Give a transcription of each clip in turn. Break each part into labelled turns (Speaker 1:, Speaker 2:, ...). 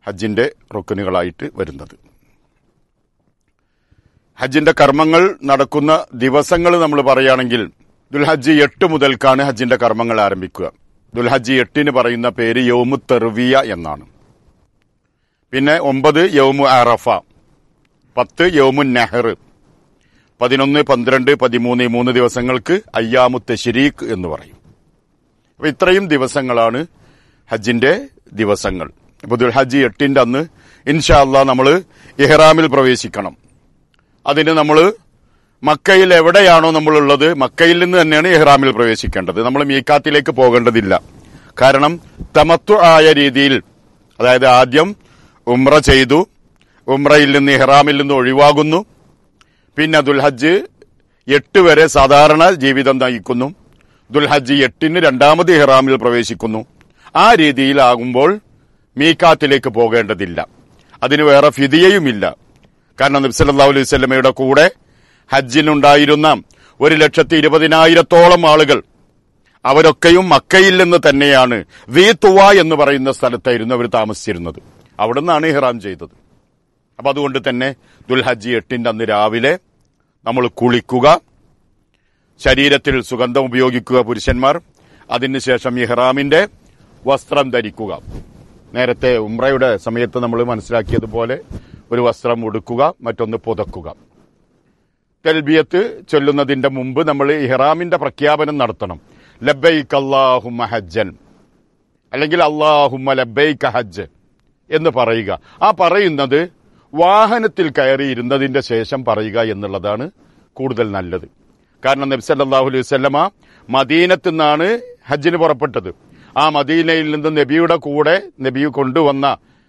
Speaker 1: ഹജ്ജിന്റെ റുക്കനുകളായിട്ട് വരുന്നത് ഹജ്ജിന്റെ കർമ്മങ്ങൾ നടക്കുന്ന ദിവസങ്ങൾ നമ്മൾ പറയുകയാണെങ്കിൽ ദുൽഹജ്ജ് എട്ട് മുതൽക്കാണ് ഹജ്ജിന്റെ കർമ്മങ്ങൾ ആരംഭിക്കുക ദുൽഹജ്ജ് എട്ടിന് പറയുന്ന പേര് യൗമു തെർവിയ എന്നാണ് പിന്നെ ഒമ്പത് യൗമു അറഫ പത്ത് യൗമു നെഹർ പതിനൊന്ന് പന്ത്രണ്ട് പതിമൂന്ന് ഈ മൂന്ന് ദിവസങ്ങൾക്ക് അയ്യാമു തെശരീഖ് എന്ന് പറയും അപ്പൊ ഇത്രയും ദിവസങ്ങളാണ് ഹജ്ജിന്റെ ദിവസങ്ങൾ അപ്പൊ ദുൽഹജ്ജ് എട്ടിന്റെ അന്ന് ഇൻഷാ അല്ലാ നമ്മൾ ഇഹ്റാമിൽ പ്രവേശിക്കണം അതിന് നമ്മൾ മക്കയിൽ എവിടെയാണോ നമ്മളുള്ളത് മക്കയിൽ നിന്ന് തന്നെയാണ് ഇഹ്റാമിൽ പ്രവേശിക്കേണ്ടത് നമ്മൾ മീക്കാത്തിലേക്ക് പോകേണ്ടതില്ല കാരണം തമത്തു ആയ രീതിയിൽ അതായത് ആദ്യം ഉംറ ചെയ്തു ഉംറയിൽ നിന്ന് ഇഹ്റാമിൽ നിന്ന് ഒഴിവാകുന്നു പിന്നെ ദുൽഹജ്ജ് എട്ട് വരെ സാധാരണ ജീവിതം നയിക്കുന്നു ദുൽഹജ്ജ് എട്ടിന് രണ്ടാമത് ഇഹ്റാമിൽ പ്രവേശിക്കുന്നു ആ രീതിയിലാകുമ്പോൾ മീക്കാത്തിലേക്ക് പോകേണ്ടതില്ല അതിന് വേറെ ഫിദിയയുമില്ല കാരണം നബ്സല്ലാ അലൈഹി സ്വലമയുടെ കൂടെ ഹജ്ജിനുണ്ടായിരുന്ന ഒരു ലക്ഷത്തി ഇരുപതിനായിരത്തോളം ആളുകൾ അവരൊക്കെയും മക്കയിൽ നിന്ന് തന്നെയാണ് വീത്തുവ എന്ന് പറയുന്ന സ്ഥലത്തായിരുന്നു അവർ താമസിച്ചിരുന്നത് അവിടെ നിന്നാണ് ഇഹ്റാം ചെയ്തത് അപ്പൊ അതുകൊണ്ട് തന്നെ ദുൽഹജ്ജ് എട്ടിന്റെ അന്ന് രാവിലെ നമ്മൾ കുളിക്കുക ശരീരത്തിൽ സുഗന്ധം ഉപയോഗിക്കുക പുരുഷന്മാർ അതിനുശേഷം ഇഹ്റാമിന്റെ വസ്ത്രം ധരിക്കുക നേരത്തെ ഉംറയുടെ സമയത്ത് നമ്മൾ മനസ്സിലാക്കിയതുപോലെ ഒരു വസ്ത്രം ഉടുക്കുക മറ്റൊന്ന് പുതക്കുക തെൽബിയത്ത് ചൊല്ലുന്നതിന്റെ മുമ്പ് നമ്മൾ ഇഹ്റാമിന്റെ പ്രഖ്യാപനം നടത്തണം ലബൈക്ക് അള്ളാഹുമ്മ ഹജ്ജൻ അല്ലെങ്കിൽ അള്ളാഹുമ്മ ലബൈക്ക് ഹജ്ജ് എന്ന് പറയുക ആ പറയുന്നത് വാഹനത്തിൽ കയറി ഇരുന്നതിന്റെ ശേഷം പറയുക എന്നുള്ളതാണ് കൂടുതൽ നല്ലത് കാരണം നബി സല്ലല്ലാഹു അലൈഹി വസല്ലമ മദീനത്ത് നിന്നാണ് ഹജ്ജിന് പുറപ്പെട്ടത് ആ മദീനയിൽ നിന്ന് നബിയുടെ കൂടെ നബി കൊണ്ടുവന്ന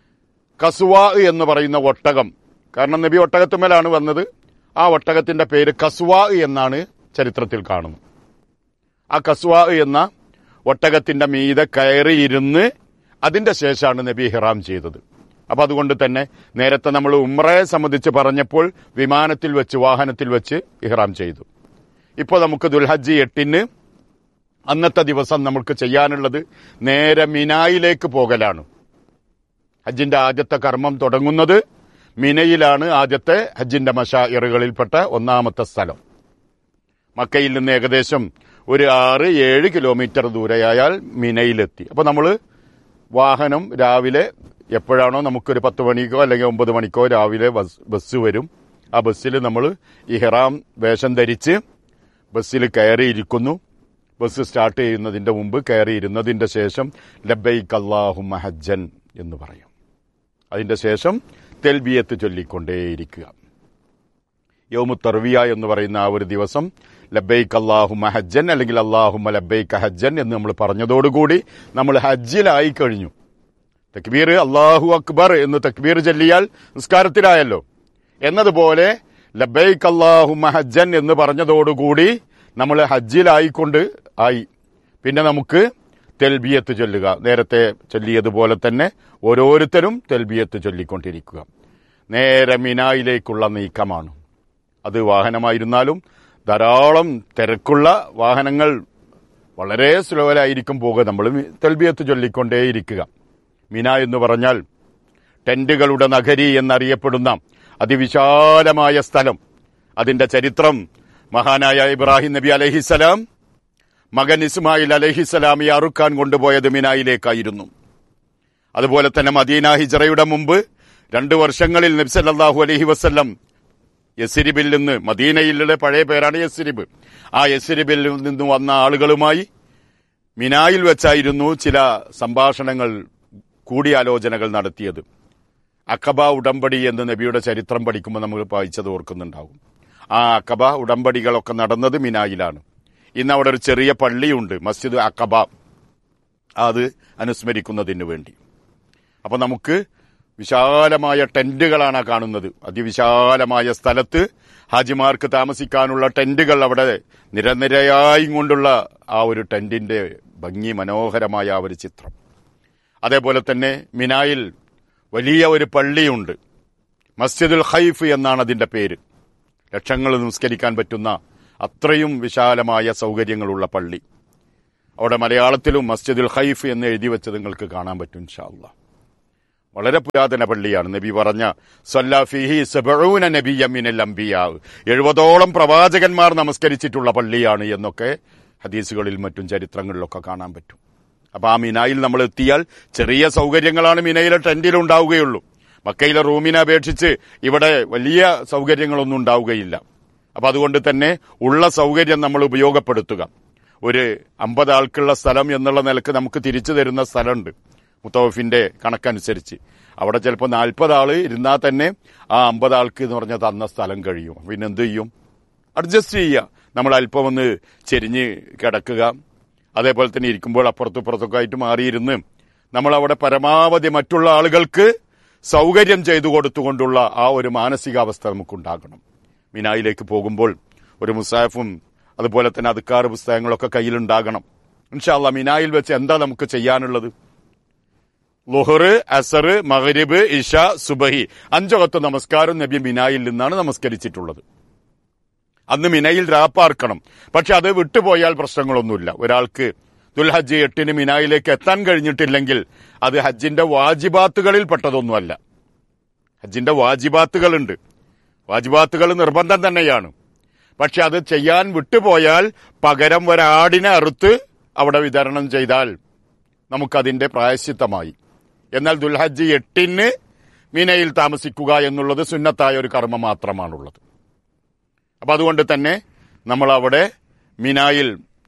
Speaker 1: കസുവാ എന്ന് പറയുന്ന ഒട്ടകം കാരണം നബി ഒട്ടകത്തുമേലാണ് വന്നത് ആ ഒട്ടകത്തിന്റെ പേര് കസുവാ എന്നാണ് ചരിത്രത്തിൽ കാണുന്നത് ആ കസുവാ എന്ന ഒട്ടകത്തിന്റെ മീതെ കയറിയിരുന്ന് അതിന്റെ ശേഷമാണ് നബി ഹിറാം ചെയ്തത് അപ്പൊ അതുകൊണ്ട് തന്നെ നേരത്തെ നമ്മൾ ഉമ്രയെ സംബന്ധിച്ച് പറഞ്ഞപ്പോൾ വിമാനത്തിൽ വെച്ച് വാഹനത്തിൽ വെച്ച് ഇഹ്റാം ചെയ്തു ഇപ്പോൾ നമുക്ക് ദുൽഹജ്ജ് എട്ടിന് അന്നത്തെ ദിവസം നമുക്ക് ചെയ്യാനുള്ളത് നേരെ മിനായിലേക്ക് പോകലാണ് ഹജ്ജിന്റെ ആദ്യത്തെ കർമ്മം തുടങ്ങുന്നത് മിനയിലാണ് ആദ്യത്തെ ഹജ്ജിന്റെ മഷായറുകളിൽപ്പെട്ട ഒന്നാമത്തെ സ്ഥലം മക്കയിൽ നിന്ന് ഏകദേശം ഒരു ആറ് ഏഴ് കിലോമീറ്റർ ദൂരെയായാൽ മിനയിലെത്തി അപ്പൊ നമ്മൾ വാഹനം രാവിലെ എപ്പോഴാണോ നമുക്കൊരു പത്ത് മണിക്കോ അല്ലെങ്കിൽ ഒമ്പത് മണിക്കോ രാവിലെ ബസ് ബസ് വരും ആ ബസ്സിൽ നമ്മൾ ഇഹ്റാം വേഷം ധരിച്ച് ബസ്സിൽ കയറിയിരിക്കുന്നു ബസ് സ്റ്റാർട്ട് ചെയ്യുന്നതിന്റെ മുമ്പ് കയറിയിരുന്നതിന്റെ ശേഷം ലബൈക്ക് അള്ളാഹുമ്മ ഹജ്ജൻ എന്ന് പറയും അതിന്റെ ശേഷം തെൽബിയത്ത് ചൊല്ലിക്കൊണ്ടേയിരിക്കുക യോമു തർവിയ എന്ന് പറയുന്ന ആ ഒരു ദിവസം ലബൈക്ക് അള്ളാഹുമ്മ ഹജ്ജൻ അല്ലെങ്കിൽ അള്ളാഹുമ്മ ലബൈക്ക് ഹജ്ജൻ എന്ന് നമ്മൾ പറഞ്ഞതോടുകൂടി നമ്മൾ ഹജ്ജിലായി കഴിഞ്ഞു തക്ബീർ അള്ളാഹു അക്ബർ എന്ന് തക്ബീർ ചൊല്ലിയാൽ നിസ്കാരത്തിലായല്ലോ എന്നതുപോലെ ലബൈക്ക് അള്ളാഹുമ്മ ഹജ്ജൻ എന്ന് പറഞ്ഞതോടുകൂടി നമ്മൾ ഹജ്ജിലായിക്കൊണ്ട് ആയി പിന്നെ നമുക്ക് തെൽബിയത്ത് ചൊല്ലുക നേരത്തെ ചൊല്ലിയതുപോലെ തന്നെ ഓരോരുത്തരും തെൽബിയത്ത് ചൊല്ലിക്കൊണ്ടിരിക്കുക നേരെ മിനായിലേക്കുള്ള നീക്കമാണ് അത് വാഹനമായിരുന്നാലും ധാരാളം തിരക്കുള്ള വാഹനങ്ങൾ വളരെ സ്ലോയിലായിരിക്കും പോകുക നമ്മൾ തെൽബിയത്ത് ചൊല്ലിക്കൊണ്ടേയിരിക്കുക മിന എന്ന് പറഞ്ഞാൽ ടെന്റുകളുടെ നഗരി എന്നറിയപ്പെടുന്ന അതിവിശാലമായ സ്ഥലം അതിന്റെ ചരിത്രം മഹാനായ ഇബ്രാഹിം നബി അലഹിസലാം മകൻ ഇസ്മായിൽ അലഹിസലാമിയെ അറുക്കാൻ കൊണ്ടുപോയത് മിനായിലേക്കായിരുന്നു അതുപോലെ തന്നെ മദീന ഹിജറയുടെ മുമ്പ് രണ്ടു വർഷങ്ങളിൽ നബ്സല്ലാഹു അലഹി വസ്ല്ലം യസിരിബിൽ നിന്ന് മദീനയിലെ പഴയ പേരാണ് യസിരിബ് ആ യസിരിബിൽ നിന്ന് വന്ന ആളുകളുമായി മിനായിൽ വെച്ചായിരുന്നു ചില സംഭാഷണങ്ങൾ കൂടിയാലോചനകൾ നടത്തിയത് അക്കബ ഉടമ്പടി എന്ന് നബിയുടെ ചരിത്രം പഠിക്കുമ്പോൾ നമ്മൾ വായിച്ചത് ഓർക്കുന്നുണ്ടാവും ആ അക്കബ ഉടമ്പടികളൊക്കെ നടന്നത് മിനായിലാണ് ഇന്ന് അവിടെ ഒരു ചെറിയ പള്ളിയുണ്ട് മസ്ജിദ് അക്കബ അത് അനുസ്മരിക്കുന്നതിന് വേണ്ടി അപ്പൊ നമുക്ക് വിശാലമായ ടെന്റുകളാണ് ആ കാണുന്നത് അതിവിശാലമായ സ്ഥലത്ത് ഹാജിമാർക്ക് താമസിക്കാനുള്ള ടെന്റുകൾ അവിടെ നിരനിരയായി കൊണ്ടുള്ള ആ ഒരു ടെന്റിന്റെ ഭംഗി മനോഹരമായ ആ ഒരു ചിത്രം അതേപോലെ തന്നെ മിനായിൽ വലിയ ഒരു പള്ളിയുണ്ട് മസ്ജിദുൽ ഖൈഫ് എന്നാണ് അതിന്റെ പേര് ലക്ഷങ്ങൾ നിസ്കരിക്കാൻ പറ്റുന്ന അത്രയും വിശാലമായ സൗകര്യങ്ങളുള്ള പള്ളി അവിടെ മലയാളത്തിലും മസ്ജിദുൽ ഖൈഫ് എന്ന് എഴുതി വെച്ച് നിങ്ങൾക്ക് കാണാൻ പറ്റും ഇൻഷാല്ല വളരെ പുരാതന പള്ളിയാണ് നബി പറഞ്ഞ സല്ലാഫിഹി സബഊന നബിയ മിനൽ അംബിയാവ് എഴുപതോളം പ്രവാചകന്മാർ നമസ്കരിച്ചിട്ടുള്ള പള്ളിയാണ് എന്നൊക്കെ ഹദീസുകളിൽ മറ്റും ചരിത്രങ്ങളിലൊക്കെ കാണാൻ പറ്റും അപ്പൊ ആ മിനായിൽ നമ്മൾ എത്തിയാൽ ചെറിയ സൗകര്യങ്ങളാണ് മിനയിലെ ടെന്റിൽ ഉണ്ടാവുകയുള്ളൂ മക്കയിലെ റൂമിനെ അപേക്ഷിച്ച് ഇവിടെ വലിയ സൗകര്യങ്ങളൊന്നും ഉണ്ടാവുകയില്ല അപ്പൊ അതുകൊണ്ട് തന്നെ ഉള്ള സൗകര്യം നമ്മൾ ഉപയോഗപ്പെടുത്തുക ഒരു അമ്പത് ആൾക്കുള്ള സ്ഥലം എന്നുള്ള നിലക്ക് നമുക്ക് തിരിച്ചു തരുന്ന സ്ഥലമുണ്ട് മുത്തവഫിന്റെ കണക്കനുസരിച്ച് അവിടെ ചിലപ്പോൾ നാൽപ്പത് ആള് ഇരുന്നാൽ തന്നെ ആ അമ്പത് ആൾക്ക് എന്ന് പറഞ്ഞാൽ തന്ന സ്ഥലം കഴിയും പിന്നെ എന്ത് ചെയ്യും അഡ്ജസ്റ്റ് ചെയ്യുക നമ്മൾ അല്പം ഒന്ന് ചെരിഞ്ഞ് കിടക്കുക അതേപോലെ തന്നെ ഇരിക്കുമ്പോൾ അപ്പുറത്തും ഇപ്പുറത്തൊക്കെ ആയിട്ട് മാറിയിരുന്ന് നമ്മൾ അവിടെ പരമാവധി മറ്റുള്ള ആളുകൾക്ക് സൗകര്യം ചെയ്തു കൊടുത്തുകൊണ്ടുള്ള ആ ഒരു മാനസികാവസ്ഥ നമുക്കുണ്ടാകണം മിനായിലേക്ക് പോകുമ്പോൾ ഒരു മുസാഫും അതുപോലെ തന്നെ അതുക്കാറ് പുസ്തകങ്ങളൊക്കെ കയ്യിലുണ്ടാകണം ഇൻഷാല്ല മിനായിൽ വെച്ച് എന്താ നമുക്ക് ചെയ്യാനുള്ളത് ലുഹറ് അസർ മഹരിബ് ഇഷ സുബഹി അഞ്ചകത്ത് നമസ്കാരം നബി മിനായിൽ നിന്നാണ് നമസ്കരിച്ചിട്ടുള്ളത് അന്ന് മിനയിൽ രാപ്പാർക്കണം പക്ഷെ അത് വിട്ടുപോയാൽ പ്രശ്നങ്ങളൊന്നുമില്ല ഒരാൾക്ക് ദുൽഹജ്ജ് എട്ടിന് മിനായിലേക്ക് എത്താൻ കഴിഞ്ഞിട്ടില്ലെങ്കിൽ അത് ഹജ്ജിന്റെ വാജിബാത്തുകളിൽ പെട്ടതൊന്നുമല്ല ഹജ്ജിന്റെ വാജിബാത്തുകളുണ്ട് വാജിബാത്തുകൾ നിർബന്ധം തന്നെയാണ് പക്ഷെ അത് ചെയ്യാൻ വിട്ടുപോയാൽ പകരം ഒരാടിനെ അറുത്ത് അവിടെ വിതരണം ചെയ്താൽ നമുക്കതിന്റെ പ്രായശ്ചിത്തമായി എന്നാൽ ദുൽഹജ്ജ് എട്ടിന് മീനയിൽ താമസിക്കുക എന്നുള്ളത് സുന്നത്തായ ഒരു കർമ്മം മാത്രമാണുള്ളത് അപ്പൊ അതുകൊണ്ട് തന്നെ നമ്മൾ അവിടെ മിനായിൽ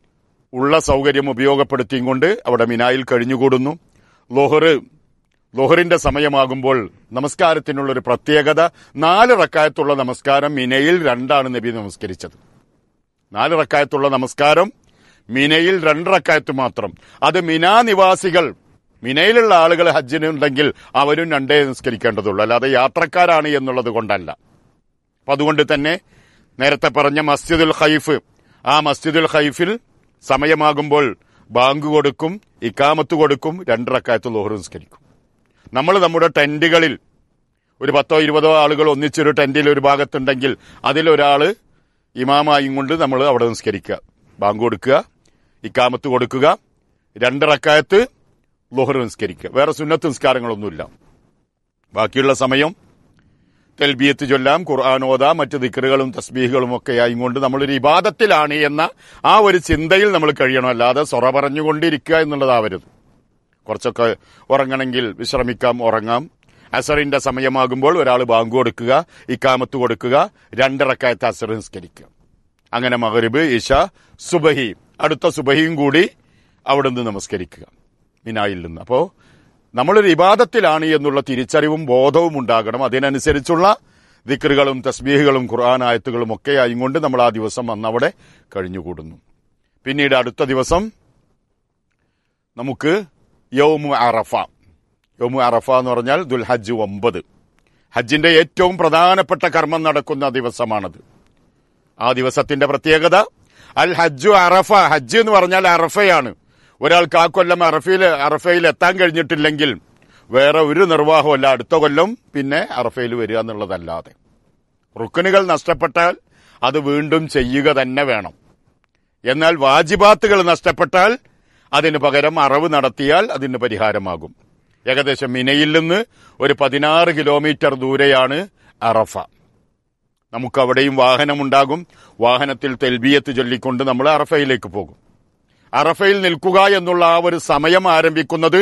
Speaker 1: ഉള്ള സൗകര്യം ഉപയോഗപ്പെടുത്തിയും കൊണ്ട് അവിടെ മിനായിൽ കഴിഞ്ഞുകൂടുന്നു ലോഹറ് ലോഹറിന്റെ സമയമാകുമ്പോൾ നമസ്കാരത്തിനുള്ള ഒരു പ്രത്യേകത നാല് റക്കായത്തുള്ള നമസ്കാരം മിനയിൽ രണ്ടാണ് നബി നമസ്കരിച്ചത് നാല് റക്കായത്തുള്ള നമസ്കാരം മിനയിൽ രണ്ട് റക്കായത്ത് മാത്രം അത് മിനാ നിവാസികൾ മിനയിലുള്ള ആളുകൾ ഹജ്ജിനുണ്ടെങ്കിൽ അവരും രണ്ടേ നിസ്കരിക്കേണ്ടതുള്ളൂ അല്ലാതെ യാത്രക്കാരാണ് എന്നുള്ളത് കൊണ്ടല്ല അപ്പൊ അതുകൊണ്ട് തന്നെ നേരത്തെ പറഞ്ഞ മസ്ജിദുൽ ഖൈഫ് ആ മസ്ജിദുൽ ഖൈഫിൽ സമയമാകുമ്പോൾ ബാങ്ക് കൊടുക്കും ഇക്കാമത്ത് കൊടുക്കും രണ്ടറക്കായത്ത് ലോഹർ നിസ്കരിക്കും നമ്മൾ നമ്മുടെ ടെന്റുകളിൽ ഒരു പത്തോ ഇരുപതോ ആളുകൾ ഒന്നിച്ചൊരു ടെന്റിൽ ഒരു ഭാഗത്തുണ്ടെങ്കിൽ അതിലൊരാള് ഇമാമായും കൊണ്ട് നമ്മൾ അവിടെ നിസ്കരിക്കുക ബാങ്ക് കൊടുക്കുക ഇക്കാമത്ത് കൊടുക്കുക രണ്ടറക്കായത്ത് ലോഹർ നിസ്കരിക്കുക വേറെ സുന്നത്ത് നിസ്കാരങ്ങളൊന്നുമില്ല ബാക്കിയുള്ള സമയം തെൽബിയത്ത് ചൊല്ലാം ഖുർആൻ ഓതാം മറ്റു ദിക്കറുകളും തസ്ബീഹുകളും ഒക്കെ ആയിക്കൊണ്ട് നമ്മളൊരു ഇബാദത്തിലാണ് എന്ന ആ ഒരു ചിന്തയിൽ നമ്മൾ കഴിയണം അല്ലാതെ സൊറ പറഞ്ഞുകൊണ്ടിരിക്കുക എന്നുള്ളതാവരുത് കുറച്ചൊക്കെ ഉറങ്ങണമെങ്കിൽ വിശ്രമിക്കാം ഉറങ്ങാം അസറിന്റെ സമയമാകുമ്പോൾ ഒരാൾ ബാങ്ക് കൊടുക്കുക ഇക്കാമത്ത് കൊടുക്കുക രണ്ടിറക്കായത്ത് അസർ നിസ്കരിക്കുക അങ്ങനെ മഹരിബ് ഇഷ സുബഹി അടുത്ത സുബഹിയും കൂടി അവിടുന്ന് നമസ്കരിക്കുക മിനായിൽ നിന്ന് അപ്പോ നമ്മളൊരു ഇബാദത്തിലാണ് എന്നുള്ള തിരിച്ചറിവും ബോധവും ഉണ്ടാകണം അതിനനുസരിച്ചുള്ള ദിക്റുകളും തസ്ബീഹുകളും ഖുർആൻ ആയത്തുകളും ഒക്കെ ആയിക്കൊണ്ട് നമ്മൾ ആ ദിവസം അന്നവിടെ കഴിഞ്ഞുകൂടുന്നു പിന്നീട് അടുത്ത ദിവസം നമുക്ക് യൗമു അറഫ യൗമു അറഫ എന്ന് പറഞ്ഞാൽ ദുൽഹജ്ജ് ഒമ്പത് ഹജ്ജിന്റെ ഏറ്റവും പ്രധാനപ്പെട്ട കർമ്മം നടക്കുന്ന ദിവസമാണത് ആ ദിവസത്തിന്റെ പ്രത്യേകത അൽ ഹജ്ജു അറഫ ഹജ്ജ് എന്ന് പറഞ്ഞാൽ അറഫയാണ് ഒരാൾക്ക് ആ കൊല്ലം അറഫയിൽ അറഫയിൽ എത്താൻ കഴിഞ്ഞിട്ടില്ലെങ്കിൽ വേറെ ഒരു നിർവാഹമല്ല അടുത്ത കൊല്ലം പിന്നെ അറഫയിൽ വരിക എന്നുള്ളതല്ലാതെ റുക്കനുകൾ നഷ്ടപ്പെട്ടാൽ അത് വീണ്ടും ചെയ്യുക തന്നെ വേണം എന്നാൽ വാജിബാത്തുകൾ നഷ്ടപ്പെട്ടാൽ അതിന് പകരം അറവ് നടത്തിയാൽ അതിന് പരിഹാരമാകും ഏകദേശം മിനയിൽ നിന്ന് ഒരു പതിനാറ് കിലോമീറ്റർ ദൂരെയാണ് അറഫ നമുക്ക് അവിടെയും വാഹനമുണ്ടാകും വാഹനത്തിൽ തെൽബിയത്ത് ചൊല്ലിക്കൊണ്ട് നമ്മൾ അറഫയിലേക്ക് പോകും അറഫയിൽ നിൽക്കുക എന്നുള്ള ആ ഒരു സമയം ആരംഭിക്കുന്നത്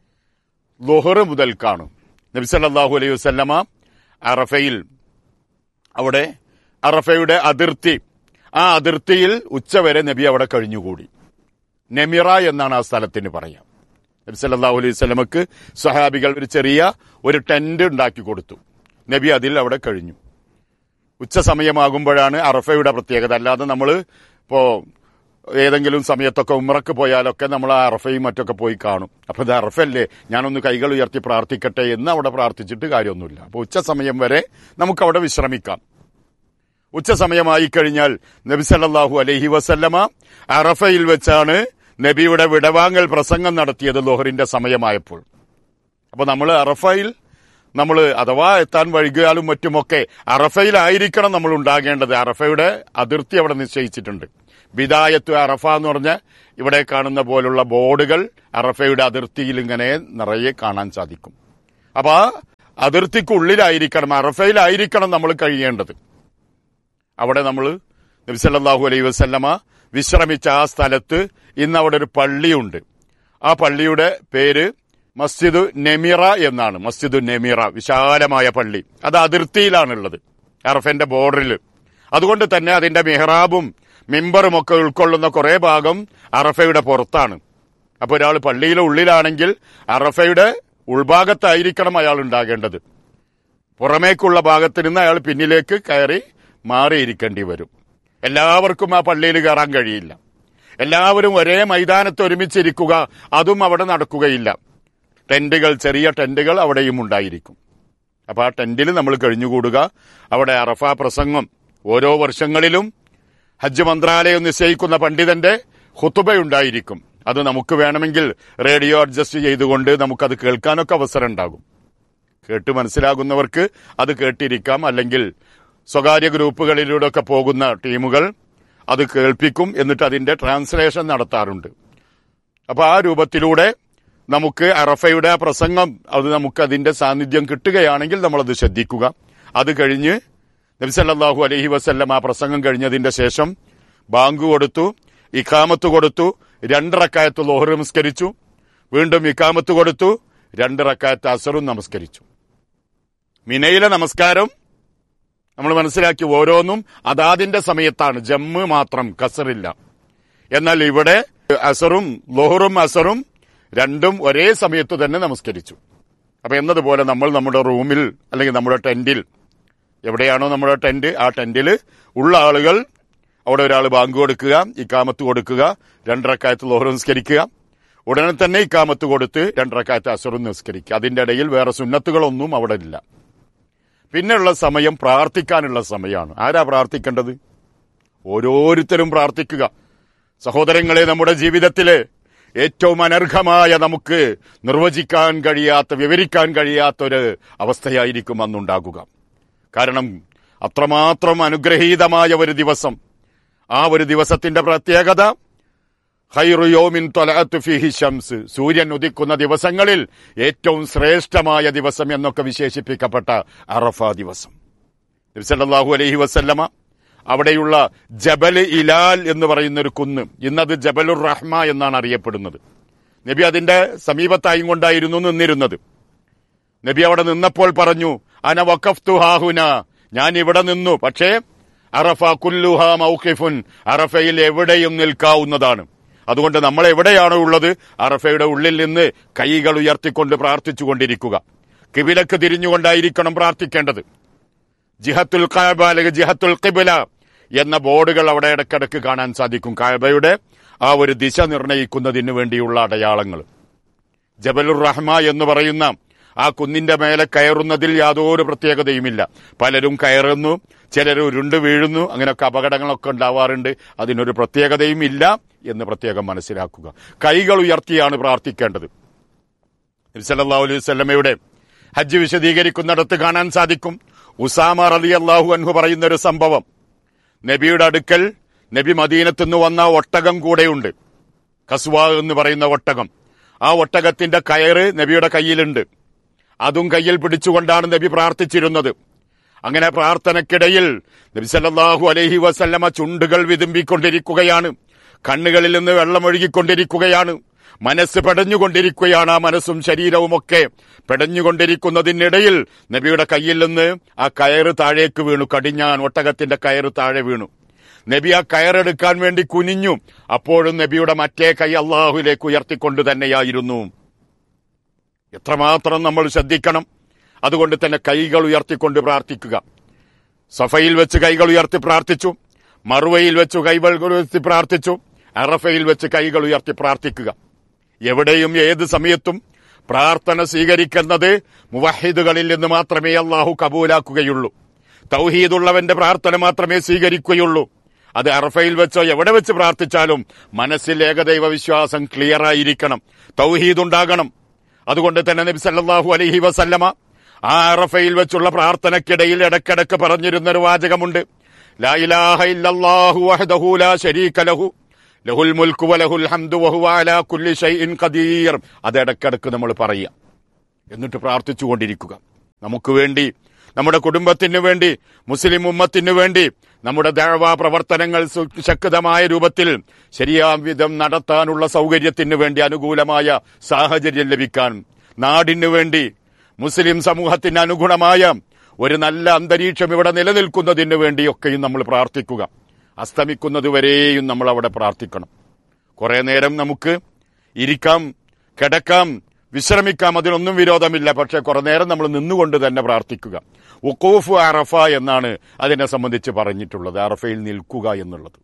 Speaker 1: ലുഹറ് മുതൽക്കാണ് നബിസല്ലാഹു അലൈഹി വസ്ല്ലമ അറഫയിൽ അവിടെ അറഫയുടെ അതിർത്തി ആ അതിർത്തിയിൽ ഉച്ചവരെ നബി അവിടെ കഴിഞ്ഞുകൂടി നെമിറ എന്നാണ് ആ സ്ഥലത്തിന് പറയാം നബി സല്ലല്ലാഹു അലൈഹി വസല്ലമക്ക് സഹാബികൾ ഒരു ചെറിയ ഒരു ടെന്റ് ഉണ്ടാക്കി കൊടുത്തു നബി അതിൽ അവിടെ കഴിഞ്ഞു ഉച്ച സമയമാകുമ്പോഴാണ് അറഫയുടെ പ്രത്യേകത അല്ലാതെ നമ്മൾ ഇപ്പോ ഏതെങ്കിലും സമയത്തൊക്കെ ഉമ്രക്ക് പോയാലൊക്കെ നമ്മൾ ആ അറഫയും മറ്റൊക്കെ പോയി കാണും അപ്പൊ ഇത് അറഫല്ലേ ഞാനൊന്ന് കൈകൾ ഉയർത്തി പ്രാർത്ഥിക്കട്ടെ എന്ന് അവിടെ പ്രാർത്ഥിച്ചിട്ട് കാര്യമൊന്നുമില്ല അപ്പൊ ഉച്ച സമയം വരെ നമുക്ക് അവിടെ വിശ്രമിക്കാം ഉച്ച സമയമായി കഴിഞ്ഞാൽ നബി സല്ലല്ലാഹു അലൈഹി വസല്ലമ അറഫയിൽ വെച്ചാണ് നബിയുടെ വിടവാങ്ങൽ പ്രസംഗം നടത്തിയത് ലോഹറിന്റെ സമയമായപ്പോൾ അപ്പൊ നമ്മൾ അറഫയിൽ നമ്മൾ അഥവാ എത്താൻ വൈകിയാലും മറ്റുമൊക്കെ അറഫയിലായിരിക്കണം നമ്മൾ ഉണ്ടാകേണ്ടത് അറഫയുടെ അതിർത്തി അവിടെ നിശ്ചയിച്ചിട്ടുണ്ട് ബിദായത്ത് അറഫ എന്ന് പറഞ്ഞ ഇവിടെ കാണുന്ന പോലുള്ള ബോർഡുകൾ അറഫയുടെ അതിർത്തിയിൽ ഇങ്ങനെ നിറയെ കാണാൻ സാധിക്കും അപ്പൊ ആ അതിർത്തിക്കുള്ളിലായിരിക്കണം അറഫയിലായിരിക്കണം നമ്മൾ കഴിയേണ്ടത് അവിടെ നമ്മൾ നബിസല്ലാഹു അലൈഹി വസല്ലമ വിശ്രമിച്ച ആ സ്ഥലത്ത് ഇന്ന് അവിടെ ഒരു പള്ളിയുണ്ട് ആ പള്ളിയുടെ പേര് മസ്ജിദ് നെമിറ എന്നാണ് മസ്ജിദ് നെമിറ വിശാലമായ പള്ളി അത് അതിർത്തിയിലാണുള്ളത് അറഫന്റെ ബോർഡറിൽ അതുകൊണ്ട് തന്നെ അതിന്റെ മെഹ്റാബും മിമ്പറും ഒക്കെ ഉൾക്കൊള്ളുന്ന കുറെ ഭാഗം അറഫയുടെ പുറത്താണ് അപ്പൊ ഒരാൾ പള്ളിയിലെ ഉള്ളിലാണെങ്കിൽ അറഫയുടെ ഉൾഭാഗത്തായിരിക്കണം അയാൾ ഉണ്ടാകേണ്ടത് പുറമേക്കുള്ള ഭാഗത്ത് നിന്ന് അയാൾ പിന്നിലേക്ക് കയറി മാറിയിരിക്കേണ്ടി വരും എല്ലാവർക്കും ആ പള്ളിയിൽ കയറാൻ കഴിയില്ല എല്ലാവരും ഒരേ മൈതാനത്ത് ഒരുമിച്ചിരിക്കുക അതും അവിടെ നടക്കുകയില്ല ടെന്റുകൾ ചെറിയ ടെന്റുകൾ അവിടെയും ഉണ്ടായിരിക്കും അപ്പൊ ആ ടെന്റിൽ നമ്മൾ കഴിഞ്ഞുകൂടുക അവിടെ അറഫ പ്രസംഗം ഓരോ വർഷങ്ങളിലും ഹജ്ജ് മന്ത്രാലയം നിശ്ചയിക്കുന്ന പണ്ഡിതന്റെ ഹുത്തുബയുണ്ടായിരിക്കും അത് നമുക്ക് വേണമെങ്കിൽ റേഡിയോ അഡ്ജസ്റ്റ് ചെയ്തുകൊണ്ട് നമുക്കത് കേൾക്കാനൊക്കെ അവസരം ഉണ്ടാകും കേട്ട് മനസ്സിലാകുന്നവർക്ക് അത് കേട്ടിരിക്കാം അല്ലെങ്കിൽ സ്വകാര്യ ഗ്രൂപ്പുകളിലൂടെ ഒക്കെ പോകുന്ന ടീമുകൾ അത് കേൾപ്പിക്കും എന്നിട്ട് അതിന്റെ ട്രാൻസ്ലേഷൻ നടത്താറുണ്ട് അപ്പൊ ആ രൂപത്തിലൂടെ നമുക്ക് അറഫയുടെ ആ പ്രസംഗം അത് നമുക്ക് അതിന്റെ സാന്നിധ്യം കിട്ടുകയാണെങ്കിൽ നമ്മളത് ശ്രദ്ധിക്കുക അത് കഴിഞ്ഞ് നബിസല്ലാഹു അലഹി വസ്ല്ലം ആ പ്രസംഗം കഴിഞ്ഞതിന്റെ ശേഷം ബാങ്ക് കൊടുത്തു ഇഖാമത്ത് കൊടുത്തു രണ്ടിറക്കായത്ത് ലോഹർ നമസ്കരിച്ചു വീണ്ടും ഇക്കാമത്ത് കൊടുത്തു രണ്ടിറക്കായത്ത് അസറും നമസ്കരിച്ചു മിനയിലെ നമസ്കാരം നമ്മൾ മനസ്സിലാക്കി ഓരോന്നും അതാതിന്റെ സമയത്താണ് ജമ്മ് മാത്രം കസറില്ല എന്നാൽ ഇവിടെ അസറും ലോഹറും അസറും രണ്ടും ഒരേ സമയത്ത് തന്നെ നമസ്കരിച്ചു അപ്പൊ എന്നതുപോലെ നമ്മൾ നമ്മുടെ റൂമിൽ അല്ലെങ്കിൽ നമ്മുടെ ടെന്റിൽ എവിടെയാണോ നമ്മുടെ ടെന്റ് ആ ടെന്റിൽ ഉള്ള ആളുകൾ അവിടെ ഒരാൾ ബാങ്ക് കൊടുക്കുക ഇക്കാമത്ത് കൊടുക്കുക രണ്ടരക്കായത്ത് ലോഹർ നിസ്കരിക്കുക ഉടനെ തന്നെ ഇക്കാമത്ത് കൊടുത്ത് രണ്ടരക്കായത്ത് അസറും നിസ്കരിക്കുക അതിന്റെ ഇടയിൽ വേറെ സുന്നത്തുകളൊന്നും അവിടെ ഇല്ല പിന്നെയുള്ള സമയം പ്രാർത്ഥിക്കാനുള്ള സമയമാണ് ആരാ പ്രാർത്ഥിക്കേണ്ടത് ഓരോരുത്തരും പ്രാർത്ഥിക്കുക സഹോദരങ്ങളെ നമ്മുടെ ജീവിതത്തിലെ ഏറ്റവും അനർഹമായ നമുക്ക് നിർവചിക്കാൻ കഴിയാത്ത വിവരിക്കാൻ കഴിയാത്ത ഒരു അവസ്ഥയായിരിക്കും അന്നുണ്ടാകുക കാരണം അത്രമാത്രം അനുഗ്രഹീതമായ ഒരു ദിവസം ആ ഒരു ദിവസത്തിന്റെ പ്രത്യേകത ഹൈറുയോമിൻ തൊലഅത്ത് ഫിഹി ഷംസ് സൂര്യൻ ഉദിക്കുന്ന ദിവസങ്ങളിൽ ഏറ്റവും ശ്രേഷ്ഠമായ ദിവസം എന്നൊക്കെ വിശേഷിപ്പിക്കപ്പെട്ട അറഫ ദിവസം നബിസല്ലാഹു അലൈഹി വസല്ലമ അവിടെയുള്ള ജബൽ ഇലാൽ എന്ന് പറയുന്ന ഒരു കുന്ന് ഇന്നത് ജബലുർ റഹ്മ എന്നാണ് അറിയപ്പെടുന്നത് നബി അതിന്റെ സമീപത്തായും കൊണ്ടായിരുന്നു നിന്നിരുന്നത് നബി അവിടെ നിന്നപ്പോൾ പറഞ്ഞു അന വഖഫ്തു ഹാഹുന ഞാൻ ഇവിടെ നിന്നു പക്ഷേ അറഫ കുല്ലുഹ മൗഖിഫുൻ അറഫയിൽ എവിടെയും നിൽക്കാവുന്നതാണ് അതുകൊണ്ട് നമ്മൾ എവിടെയാണോ ഉള്ളത് അറഫയുടെ ഉള്ളിൽ നിന്ന് കൈകൾ ഉയർത്തിക്കൊണ്ട് പ്രാർത്ഥിച്ചുകൊണ്ടിരിക്കുക കിബിലക്ക് തിരിഞ്ഞുകൊണ്ടായിരിക്കണം പ്രാർത്ഥിക്കേണ്ടത് ജിഹത്തുൽ കാബ അല്ലെങ്കിൽ ജിഹത്തുൽ കിബില എന്ന ബോർഡുകൾ അവിടെ ഇടക്കിടക്ക് കാണാൻ സാധിക്കും കാബയുടെ ആ ഒരു ദിശ നിർണയിക്കുന്നതിന് വേണ്ടിയുള്ള അടയാളങ്ങൾ ജബലുർ റഹ്മ എന്ന് പറയുന്ന ആ കുന്നിന്റെ മേലെ കയറുന്നതിൽ യാതൊരു പ്രത്യേകതയുമില്ല പലരും കയറുന്നു ചിലർ ഉരുണ്ട് വീഴുന്നു അങ്ങനെയൊക്കെ അപകടങ്ങളൊക്കെ ഉണ്ടാവാറുണ്ട് അതിനൊരു പ്രത്യേകതയും ഇല്ല എന്ന് പ്രത്യേകം മനസ്സിലാക്കുക കൈകൾ ഉയർത്തിയാണ് പ്രാർത്ഥിക്കേണ്ടത് സല്ലല്ലാഹു അലൈഹി വസല്ലമയുടെ ഹജ്ജ് വിശദീകരിക്കുന്നിടത്ത് കാണാൻ സാധിക്കും ഉസാമ റലി അള്ളാഹു അൻഹു പറയുന്ന ഒരു സംഭവം നബിയുടെ അടുക്കൽ നബി മദീനത്ത് നിന്ന് വന്ന ഒട്ടകം കൂടെയുണ്ട് കസ്വ എന്ന് പറയുന്ന ഒട്ടകം ആ ഒട്ടകത്തിന്റെ കയറ് നബിയുടെ കയ്യിലുണ്ട് അതും കയ്യിൽ പിടിച്ചുകൊണ്ടാണ് നബി പ്രാർത്ഥിച്ചിരുന്നത് അങ്ങനെ പ്രാർത്ഥനക്കിടയിൽ നബി സല്ലല്ലാഹു അലൈഹി വസല്ലമ ചുണ്ടുകൾ വിതുമ്പിക്കൊണ്ടിരിക്കുകയാണ് കണ്ണുകളിൽ നിന്ന് വെള്ളമൊഴുകിക്കൊണ്ടിരിക്കുകയാണ് മനസ്സ് പെടഞ്ഞുകൊണ്ടിരിക്കുകയാണ് ആ മനസ്സും ശരീരവുമൊക്കെ പെടഞ്ഞുകൊണ്ടിരിക്കുന്നതിനിടയിൽ നബിയുടെ കയ്യിൽ നിന്ന് ആ കയറ് താഴേക്ക് വീണു കടിഞ്ഞാൻ ഒട്ടകത്തിന്റെ കയറ് താഴെ വീണു നബി ആ കയറെടുക്കാൻ വേണ്ടി കുനിഞ്ഞു അപ്പോഴും നബിയുടെ മറ്റേ കൈ അള്ളാഹുലേക്ക് ഉയർത്തിക്കൊണ്ട് തന്നെയായിരുന്നു എത്രമാത്രം നമ്മൾ ശ്രദ്ധിക്കണം അതുകൊണ്ട് തന്നെ കൈകൾ ഉയർത്തിക്കൊണ്ട് പ്രാർത്ഥിക്കുക സഫയിൽ വെച്ച് കൈകൾ ഉയർത്തി പ്രാർത്ഥിച്ചു മറുവയിൽ വെച്ച് കൈകൾ ഉയർത്തി പ്രാർത്ഥിച്ചു അറഫയിൽ വെച്ച് കൈകൾ ഉയർത്തി പ്രാർത്ഥിക്കുക എവിടെയും ഏത് സമയത്തും പ്രാർത്ഥന സ്വീകരിക്കുന്നത് മുവഹിദുകളിൽ നിന്ന് മാത്രമേ അള്ളാഹു കബൂലാക്കുകയുള്ളൂ തൗഹീദുള്ളവന്റെ പ്രാർത്ഥന മാത്രമേ സ്വീകരിക്കുകയുള്ളൂ അത് അറഫയിൽ വെച്ചോ എവിടെ വെച്ച് പ്രാർത്ഥിച്ചാലും മനസ്സിൽ ഏകദൈവ വിശ്വാസം ക്ലിയർ ആയിരിക്കണം തൗഹീദ് ഉണ്ടാകണം അതുകൊണ്ട് തന്നെ നബി സല്ലല്ലാഹു അലൈഹി വസല്ലമ ആ അറഫയിൽ വെച്ചുള്ള പ്രാർത്ഥനയ്ക്കിടയിൽ ഇടക്കിടക്ക് പറഞ്ഞിരുന്ന ഒരു വാചകമുണ്ട് ലാ ഇലാഹ ഇല്ലല്ലാഹു വഹ്ദഹു ലാ ശരീക ലഹു ലഹുൽ മുൽക്കു വലഹുൽ ഹംദു വഹുവ അലാ കുല്ലി ഷൈഇൻ ഖദീർ അത് ഇടക്കിടക്ക് നമ്മൾ പറയുക എന്നിട്ട് പ്രാർത്ഥിച്ചുകൊണ്ടിരിക്കുക നമുക്ക് വേണ്ടി നമ്മുടെ കുടുംബത്തിന് വേണ്ടി മുസ്ലിം ഉമ്മത്തിന് വേണ്ടി നമ്മുടെ ദഴവാ പ്രവർത്തനങ്ങൾ സു- ശക്തമായ രൂപത്തിൽ ശരിയാം വിധം നടത്താനുള്ള സൗകര്യത്തിന് വേണ്ടി അനുകൂലമായ സാഹചര്യം ലഭിക്കാൻ നാടിനു വേണ്ടി മുസ്ലിം സമൂഹത്തിന് അനുഗുണമായ ഒരു നല്ല അന്തരീക്ഷം ഇവിടെ നിലനിൽക്കുന്നതിന് വേണ്ടിയൊക്കെയും നമ്മൾ പ്രാർത്ഥിക്കുക അസ്തമിക്കുന്നതുവരെയും നമ്മൾ അവിടെ പ്രാർത്ഥിക്കണം കുറെ നേരം നമുക്ക് ഇരിക്കാം കിടക്കാം വിശ്രമിക്കാം അതിനൊന്നും വിരോധമില്ല പക്ഷെ കുറെ നേരം നമ്മൾ നിന്നുകൊണ്ട് തന്നെ പ്രാർത്ഥിക്കുക ഉക്കൂഫ് അറഫ എന്നാണ് അതിനെ സംബന്ധിച്ച് പറഞ്ഞിട്ടുള്ളത് അറഫയിൽ നിൽക്കുക എന്നുള്ളത്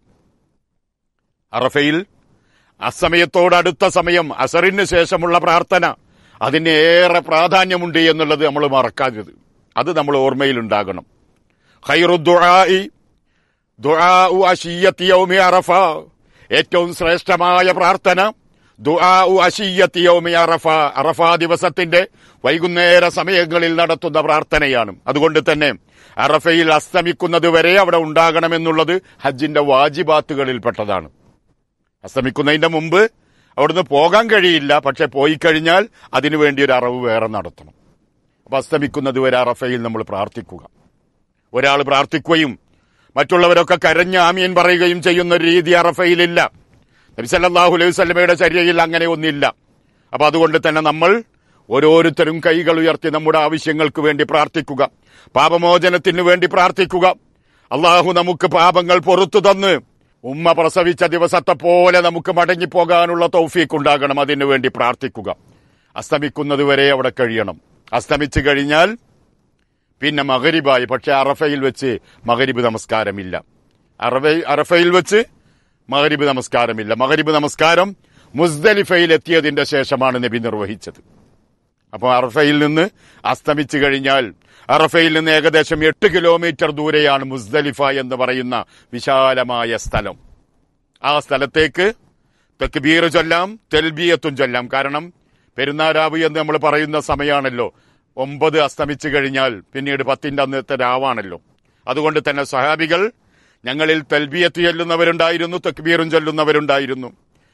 Speaker 1: അറഫയിൽ അസമയത്തോടടുത്ത സമയം അസറിന് ശേഷമുള്ള പ്രാർത്ഥന അതിന് ഏറെ പ്രാധാന്യമുണ്ട് എന്നുള്ളത് നമ്മൾ മറക്കാരുത് അത് നമ്മൾ ഓർമ്മയിലുണ്ടാകണം ഖൈറുദ്ദുആഇ ദുആഉ അശിയ്യത്തി യൗമി അറഫ ഏറ്റവും ശ്രേഷ്ഠമായ പ്രാർത്ഥന ദുആഉ അശിയ്യത്തി യൗമി അറഫ അറഫ ദിവസത്തിന്റെ വൈകുന്നേര സമയങ്ങളിൽ നടത്തുന്ന പ്രാർത്ഥനയാണ് അതുകൊണ്ട് തന്നെ അറഫയിൽ അസ്തമിക്കുന്നത് വരെ അവിടെ ഉണ്ടാകണമെന്നുള്ളത് ഹജ്ജിന്റെ വാജിബാത്തുകളിൽപ്പെട്ടതാണ് അസ്തമിക്കുന്നതിന്റെ മുമ്പ് അവിടുന്ന് പോകാൻ കഴിയില്ല പക്ഷെ പോയി കഴിഞ്ഞാൽ അതിനുവേണ്ടി ഒരു അറവ് വേറെ നടത്തണം അപ്പൊ അസ്തമിക്കുന്നത് വരെ അറഫയിൽ നമ്മൾ പ്രാർത്ഥിക്കുക ഒരാൾ പ്രാർത്ഥിക്കുകയും മറ്റുള്ളവരൊക്കെ കരഞ്ഞ് ആമീൻ പറയുകയും ചെയ്യുന്ന ഒരു രീതി അറഫയിലില്ല നബി സല്ലല്ലാഹു അലൈഹി വസല്ലമയുടെ ചര്യയിൽ അങ്ങനെ ഒന്നില്ല അപ്പൊ അതുകൊണ്ട് തന്നെ നമ്മൾ ഓരോരുത്തരും കൈകൾ ഉയർത്തി നമ്മുടെ ആവശ്യങ്ങൾക്ക് വേണ്ടി പ്രാർത്ഥിക്കുക പാപമോചനത്തിന് വേണ്ടി പ്രാർത്ഥിക്കുക അള്ളാഹു നമുക്ക് പാപങ്ങൾ പൊറത്തു തന്ന് ഉമ്മ പ്രസവിച്ച ദിവസത്തെ പോലെ നമുക്ക് മടങ്ങിപ്പോകാനുള്ള തൗഫീക്ക് ഉണ്ടാകണം അതിനു വേണ്ടി പ്രാർത്ഥിക്കുക അസ്തമിക്കുന്നത് വരെ അവിടെ കഴിയണം അസ്തമിച്ചു കഴിഞ്ഞാൽ പിന്നെ മകരിബായി പക്ഷെ അറഫയിൽ വെച്ച് മകരിബ് നമസ്കാരമില്ല അറഫ അറഫയിൽ വെച്ച് മകരിബ് നമസ്കാരമില്ല മകരിബ് നമസ്കാരം മുസ്ദലിഫയിൽ എത്തിയതിന്റെ ശേഷമാണ് നബി നിർവഹിച്ചത് അപ്പോൾ അറഫയിൽ നിന്ന് അസ്തമിച്ചു കഴിഞ്ഞാൽ അറഫയിൽ നിന്ന് ഏകദേശം എട്ട് കിലോമീറ്റർ ദൂരെയാണ് മുസ്ദലിഫ എന്ന് പറയുന്ന വിശാലമായ സ്ഥലം ആ സ്ഥലത്തേക്ക് തക്ബീർ ചൊല്ലാം തെൽബിയത്തും ചൊല്ലാം കാരണം പെരുന്നാരാവ് എന്ന് നമ്മൾ പറയുന്ന സമയമാണല്ലോ ഒമ്പത് അസ്തമിച്ചു കഴിഞ്ഞാൽ പിന്നീട് പത്തിന്റെ അന്നത്തെ രാവാണല്ലോ അതുകൊണ്ട് തന്നെ സഹാബികൾ ഞങ്ങളിൽ തെൽബിയത്ത് ചൊല്ലുന്നവരുണ്ടായിരുന്നു തക്ബീറും ചൊല്ലുന്നവരുണ്ടായിരുന്നു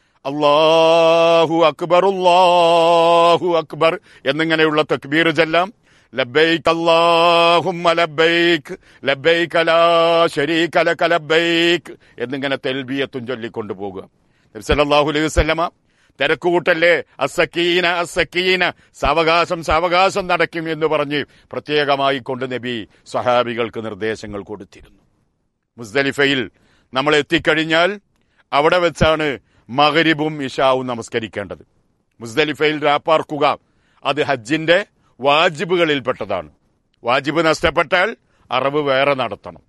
Speaker 1: അള്ളാഹു അക്ബർ അല്ലാഹു അക്ബർ എന്നിങ്ങനെയുള്ള തക്ബീർ ചെല്ലാം ലബൈക്ക് അല്ലാഹുമ്മ ലബൈക്ക് ലബൈക്ക് ലാ ശരീക ലക ലബൈക്ക് എന്നിങ്ങനെ തെൽബിയത്തും ചൊല്ലിക്കൊണ്ടു പോകുക നബി സല്ലല്ലാഹു അലൈഹി വസല്ലമ തിരക്കുകൂട്ടല്ലേ അസക്കീന അസക്കീന സാവകാശം സാവകാശം നടക്കും എന്ന് പറഞ്ഞ് പ്രത്യേകമായി കൊണ്ട് നബി സഹാബികൾക്ക് നിർദ്ദേശങ്ങൾ കൊടുത്തിരുന്നു മുസ്ദലിഫയിൽ നമ്മൾ എത്തിക്കഴിഞ്ഞാൽ അവിടെ വെച്ചാണ് മകരിബും ഇഷാവും നമസ്കരിക്കേണ്ടത് മുസ്ദലിഫയിൽ രാപ്പാർക്കുക അത് ഹജ്ജിന്റെ വാജിബുകളിൽപ്പെട്ടതാണ് വാജിബ് നഷ്ടപ്പെട്ടാൽ അറവ് വേറെ നടത്തണം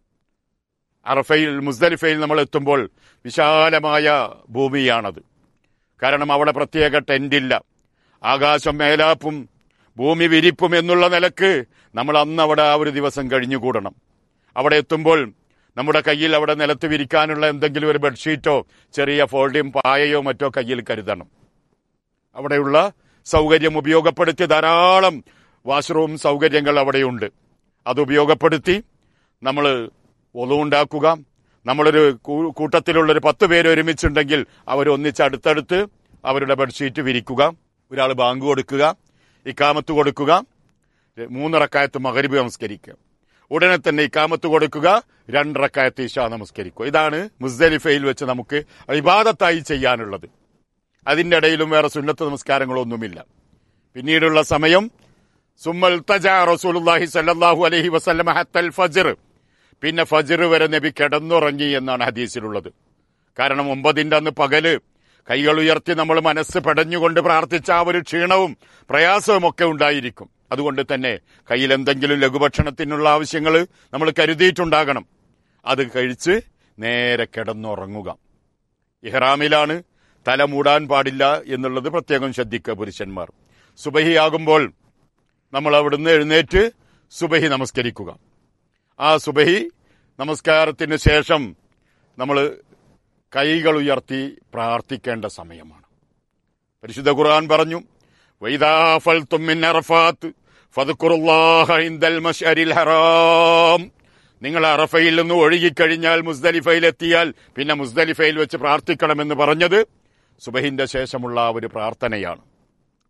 Speaker 1: അറഫയിൽ മുസ്ദലിഫയിൽ നമ്മൾ എത്തുമ്പോൾ വിശാലമായ ഭൂമിയാണത് കാരണം അവിടെ പ്രത്യേക ടെന്റില്ല ആകാശം മേലാപ്പും ഭൂമി വിരിപ്പും എന്നുള്ള നിലക്ക് നമ്മൾ അന്ന് അവിടെ ആ ഒരു ദിവസം കഴിഞ്ഞുകൂടണം അവിടെ എത്തുമ്പോൾ നമ്മുടെ കയ്യിൽ അവിടെ നിലത്ത് വിരിക്കാനുള്ള എന്തെങ്കിലും ഒരു ബെഡ്ഷീറ്റോ ചെറിയ ഫോൾഡിയും പായയോ മറ്റോ കയ്യിൽ കരുതണം അവിടെയുള്ള സൗകര്യം ഉപയോഗപ്പെടുത്തി ധാരാളം വാഷ്റൂം സൗകര്യങ്ങൾ അവിടെയുണ്ട് അത് ഉപയോഗപ്പെടുത്തി നമ്മൾ ഒലുണ്ടാക്കുക നമ്മളൊരു കൂ- കൂട്ടത്തിലുള്ളൊരു പത്ത് പേര് ഒരുമിച്ചുണ്ടെങ്കിൽ അവർ ഒന്നിച്ച് അടുത്തടുത്ത് അവരുടെ ബെഡ്ഷീറ്റ് വിരിക്കുക ഒരാൾ ബാങ്ക് കൊടുക്കുക ഇക്കാമത്ത് കൊടുക്കുക മൂന്നിറക്കായത്ത് മകരിബ് നമസ്കരിക്കുക ഉടനെ തന്നെ ഇക്കാമത്ത് കൊടുക്കുക രണ്ടിറക്കായത്ത് ഇഷ നമസ്കരിക്കുക ഇതാണ് മുസ്ദലിഫയിൽ വെച്ച് നമുക്ക് ഇബാദത്തായി ചെയ്യാനുള്ളത് അതിന്റെ ഇടയിലും വേറെ സുന്നത്ത് നമസ്കാരങ്ങളൊന്നുമില്ല പിന്നീടുള്ള സമയം സുമ്മൽ തജാ റസൂലുള്ളാഹി സല്ലല്ലാഹു അലൈഹി വസല്ലമ ഹത്തൽ ഫജ്ർ പിന്നെ ഫജ്ർ വരെ നബി കിടന്നുറങ്ങി എന്നാണ് ഹദീസിലുള്ളത് കാരണം ഒമ്പതിന്റെ അന്ന് പകല് കൈകൾ ഉയർത്തി നമ്മൾ മനസ്സ് പെടഞ്ഞുകൊണ്ട് പ്രാർത്ഥിച്ച ആ ഒരു ക്ഷീണവും പ്രയാസവും ഒക്കെ ഉണ്ടായിരിക്കും അതുകൊണ്ട് തന്നെ കയ്യിൽ എന്തെങ്കിലും ലഘുഭക്ഷണത്തിനുള്ള ആവശ്യങ്ങൾ നമ്മൾ കരുതിയിട്ടുണ്ടാകണം അത് കഴിച്ച് നേരെ കിടന്നുറങ്ങുക ഇഹ്റാമിലാണ് തല മൂടാൻ പാടില്ല എന്നുള്ളത് പ്രത്യേകം ശ്രദ്ധിക്കുക പുരുഷന്മാർ സുബഹിയാകുമ്പോൾ നമ്മൾ അവിടുന്ന് എഴുന്നേറ്റ് സുബഹി നമസ്കരിക്കുക ആ സുബഹി നമസ്കാരത്തിന് ശേഷം നമ്മൾ കൈകൾ ഉയർത്തി പ്രാർത്ഥിക്കേണ്ട സമയമാണ് പരിശുദ്ധ ഖുർആൻ പറഞ്ഞു വൈദാ ഫൽതും മിൻ അറഫാത്ത് ഫദ്കുറുല്ലാഹ ഇൻദൽ മശ്അരിൽ ഹറാം നിങ്ങൾ അറഫയിൽ നിന്ന് ഒഴുകിക്കഴിഞ്ഞാൽ മുസ്ദലിഫയിൽ എത്തിയാൽ പിന്നെ മുസ്ദലിഫയിൽ വെച്ച് പ്രാർത്ഥിക്കണമെന്ന് പറഞ്ഞത് സുബഹിന്റെ ശേഷമുള്ള ആ ഒരു പ്രാർത്ഥനയാണ്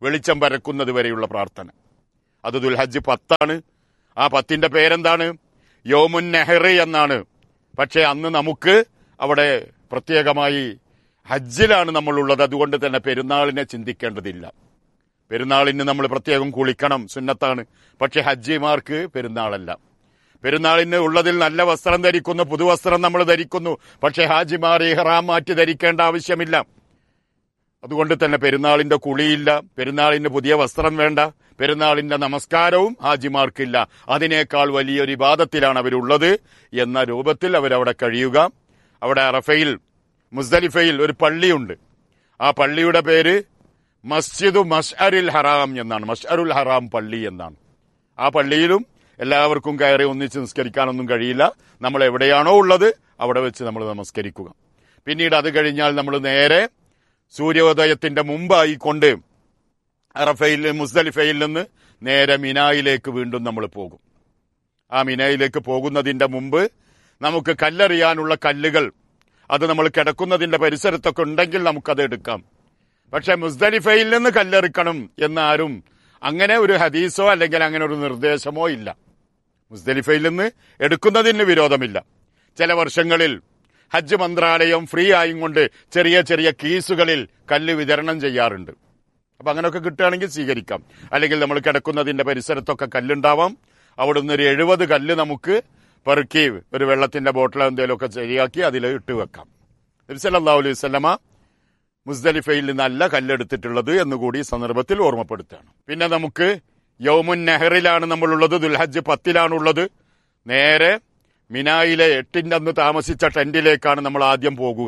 Speaker 1: വെളിച്ചം പരക്കുന്നത് വരെയുള്ള പ്രാർത്ഥന അത് ദുൽഹജ്ജ് പത്താണ് ആ പത്തിന്റെ പേരെന്താണ് യോമുൻ നെഹ്റി എന്നാണ് പക്ഷേ അന്ന് നമുക്ക് അവിടെ പ്രത്യേകമായി ഹജ്ജിലാണ് നമ്മളുള്ളത് അതുകൊണ്ട് തന്നെ പെരുന്നാളിനെ ചിന്തിക്കേണ്ടതില്ല പെരുന്നാളിന് നമ്മൾ പ്രത്യേകം കുളിക്കണം സുന്നത്താണ് പക്ഷെ ഹജ്ജിമാർക്ക് പെരുന്നാളല്ല പെരുന്നാളിന് ഉള്ളതിൽ നല്ല വസ്ത്രം ധരിക്കുന്നു പുതുവസ്ത്രം നമ്മൾ ധരിക്കുന്നു പക്ഷെ ഹാജിമാർ ഇഹ്റാം മാറ്റി ധരിക്കേണ്ട ആവശ്യമില്ല അതുകൊണ്ട് തന്നെ പെരുന്നാളിന്റെ കുളിയില്ല പെരുന്നാളിന് പുതിയ വസ്ത്രം വേണ്ട പെരുന്നാളിന്റെ നമസ്കാരവും ഹാജിമാർക്കില്ല അതിനേക്കാൾ വലിയൊരു ഇബാദത്തിലാണ് അവരുള്ളത് എന്ന രൂപത്തിൽ അവരവിടെ കഴിയുക അവിടെ അറഫയിൽ മുസ്ദലിഫയിൽ ഒരു പള്ളിയുണ്ട് ആ പള്ളിയുടെ പേര് മസ്ജിദു മഷ്അരുൽ ഹറാം എന്നാണ് മഷ്അരുൽ ഹറാം പള്ളി എന്നാണ് ആ പള്ളിയിലും എല്ലാവർക്കും കയറി ഒന്നിച്ച് നിസ്കരിക്കാനൊന്നും കഴിയില്ല നമ്മൾ എവിടെയാണോ ഉള്ളത് അവിടെ വെച്ച് നമ്മൾ നമസ്കരിക്കുക പിന്നീട് അത് കഴിഞ്ഞാൽ നമ്മൾ നേരെ സൂര്യോദയത്തിന്റെ മുമ്പായി കൊണ്ട് അറഫയിൽ മുസ്ദലിഫയിൽ നിന്ന് നേരെ മിനായിലേക്ക് വീണ്ടും നമ്മൾ പോകും ആ മിനയിലേക്ക് പോകുന്നതിന്റെ മുമ്പ് നമുക്ക് കല്ലെറിയാനുള്ള കല്ലുകൾ അത് നമ്മൾ കിടക്കുന്നതിന്റെ പരിസരത്തൊക്കെ ഉണ്ടെങ്കിൽ നമുക്കത് എടുക്കാം പക്ഷെ മുസ്ദലിഫയിൽ നിന്ന് കല്ലെറിക്കണം എന്നാരും അങ്ങനെ ഒരു ഹദീസോ അല്ലെങ്കിൽ അങ്ങനെ ഒരു നിർദ്ദേശമോ ഇല്ല മുസ്ദലിഫയിൽ നിന്ന് എടുക്കുന്നതിന് വിരോധമില്ല ചില വർഷങ്ങളിൽ ഹജ്ജ് മന്ത്രാലയം ഫ്രീ ആയും കൊണ്ട് ചെറിയ ചെറിയ കീസുകളിൽ കല്ല് വിതരണം ചെയ്യാറുണ്ട് അപ്പൊ അങ്ങനെയൊക്കെ കിട്ടുകയാണെങ്കിൽ സ്വീകരിക്കാം അല്ലെങ്കിൽ നമ്മൾ കിടക്കുന്നതിന്റെ പരിസരത്തൊക്കെ കല്ലുണ്ടാവാം അവിടുന്ന് ഒരു എഴുപത് കല്ല് നമുക്ക് പെറുക്കി ഒരു വെള്ളത്തിന്റെ ബോട്ടിലോ എന്തെങ്കിലുമൊക്കെ ശരിയാക്കി അതിൽ ഇട്ട് വെക്കാം നബിസല്ലാ അലൈഹി സ്വലമ മുസ്ദലിഫയിൽ നിന്നല്ല കല്ലെടുത്തിട്ടുള്ളത് എന്നുകൂടി ഈ സന്ദർഭത്തിൽ ഓർമ്മപ്പെടുത്തുകയാണ് പിന്നെ നമുക്ക് യൗമുൻ നെഹറിലാണ് നമ്മളുള്ളത് ദുൽഹജ്ജ് പത്തിലാണുള്ളത് നേരെ മിനായിലെ എട്ടിന്റെ അന്ന് താമസിച്ച ടെന്റിലേക്കാണ് നമ്മൾ ആദ്യം പോകുക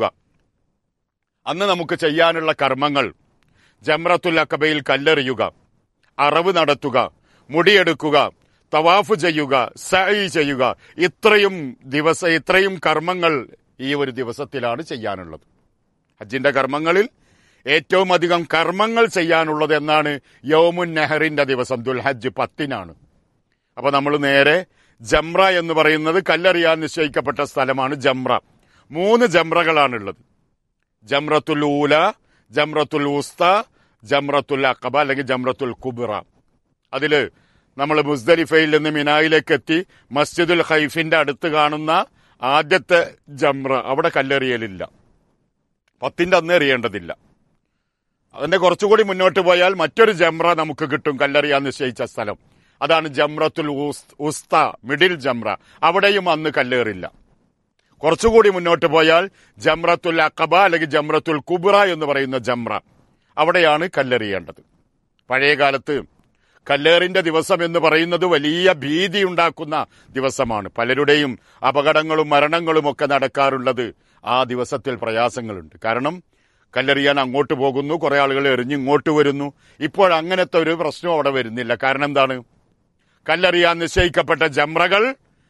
Speaker 1: അന്ന് നമുക്ക് ചെയ്യാനുള്ള കർമ്മങ്ങൾ ജംറത്തുൽ അക്കബയിൽ കല്ലെറിയുക അറവ് നടത്തുക മുടിയെടുക്കുക തവാഫ് ചെയ്യുക സഈ ചെയ്യുക ഇത്രയും ദിവസ ഇത്രയും കർമ്മങ്ങൾ ഈ ഒരു ദിവസത്തിലാണ് ചെയ്യാനുള്ളത് ഹജ്ജിന്റെ കർമ്മങ്ങളിൽ ഏറ്റവും അധികം കർമ്മങ്ങൾ ചെയ്യാനുള്ളത് എന്നാണ് യൗമുൻ നെഹറിന്റെ ദിവസം ദുൽഹജ്ജ് പത്തിനാണ് അപ്പൊ നമ്മൾ നേരെ ജംറ എന്ന് പറയുന്നത് കല്ലെറിയാൻ നിശ്ചയിക്കപ്പെട്ട സ്ഥലമാണ് ജംറ മൂന്ന് ജംറകളാണുള്ളത് ജംറത്തുൽ ഊല ജംറത്തുൽ ഉസ്ത ജംറത്തുൽ അക്കബ അല്ലെങ്കിൽ ജംറത്തുൽ കുബിറ അതില് നമ്മൾ മുസ്ദലിഫയിൽ നിന്ന് മിനായിലേക്ക് എത്തി മസ്ജിദുൽ ഹൈഫിന്റെ അടുത്ത് കാണുന്ന ആദ്യത്തെ ജംറ അവിടെ കല്ലെറിയലില്ല പത്തിന്റെ അന്ന് എറിയേണ്ടതില്ല അതിന്റെ കുറച്ചുകൂടി മുന്നോട്ട് പോയാൽ മറ്റൊരു ജംറ നമുക്ക് കിട്ടും കല്ലെറിയാൻ നിശ്ചയിച്ച സ്ഥലം അതാണ് ജംറത്തുൽ ഉസ്- ഉസ്ത മിഡിൽ ജംറ അവിടെയും അന്ന് കല്ലേറില്ല കുറച്ചുകൂടി മുന്നോട്ട് പോയാൽ ജംറത്തുൽ അക്കബ അല്ലെങ്കിൽ ജംറത്തുൽ കുബ്ര എന്ന് പറയുന്ന ജംറ അവിടെയാണ് കല്ലെറിയേണ്ടത് പഴയ കാലത്ത് കല്ലേറിന്റെ ദിവസം എന്ന് പറയുന്നത് വലിയ ഭീതി ഉണ്ടാക്കുന്ന ദിവസമാണ് പലരുടെയും അപകടങ്ങളും മരണങ്ങളും ഒക്കെ നടക്കാറുള്ളത് ആ ദിവസത്തിൽ പ്രയാസങ്ങളുണ്ട് കാരണം കല്ലെറിയാൻ അങ്ങോട്ട് പോകുന്നു കുറെ ആളുകൾ എറിഞ്ഞ് ഇങ്ങോട്ട് വരുന്നു ഇപ്പോൾ അങ്ങനത്തെ ഒരു പ്രശ്നം അവിടെ വരുന്നില്ല കാരണം എന്താണ് കല്ലെറിയാൻ നിശ്ചയിക്കപ്പെട്ട ജംറകൾ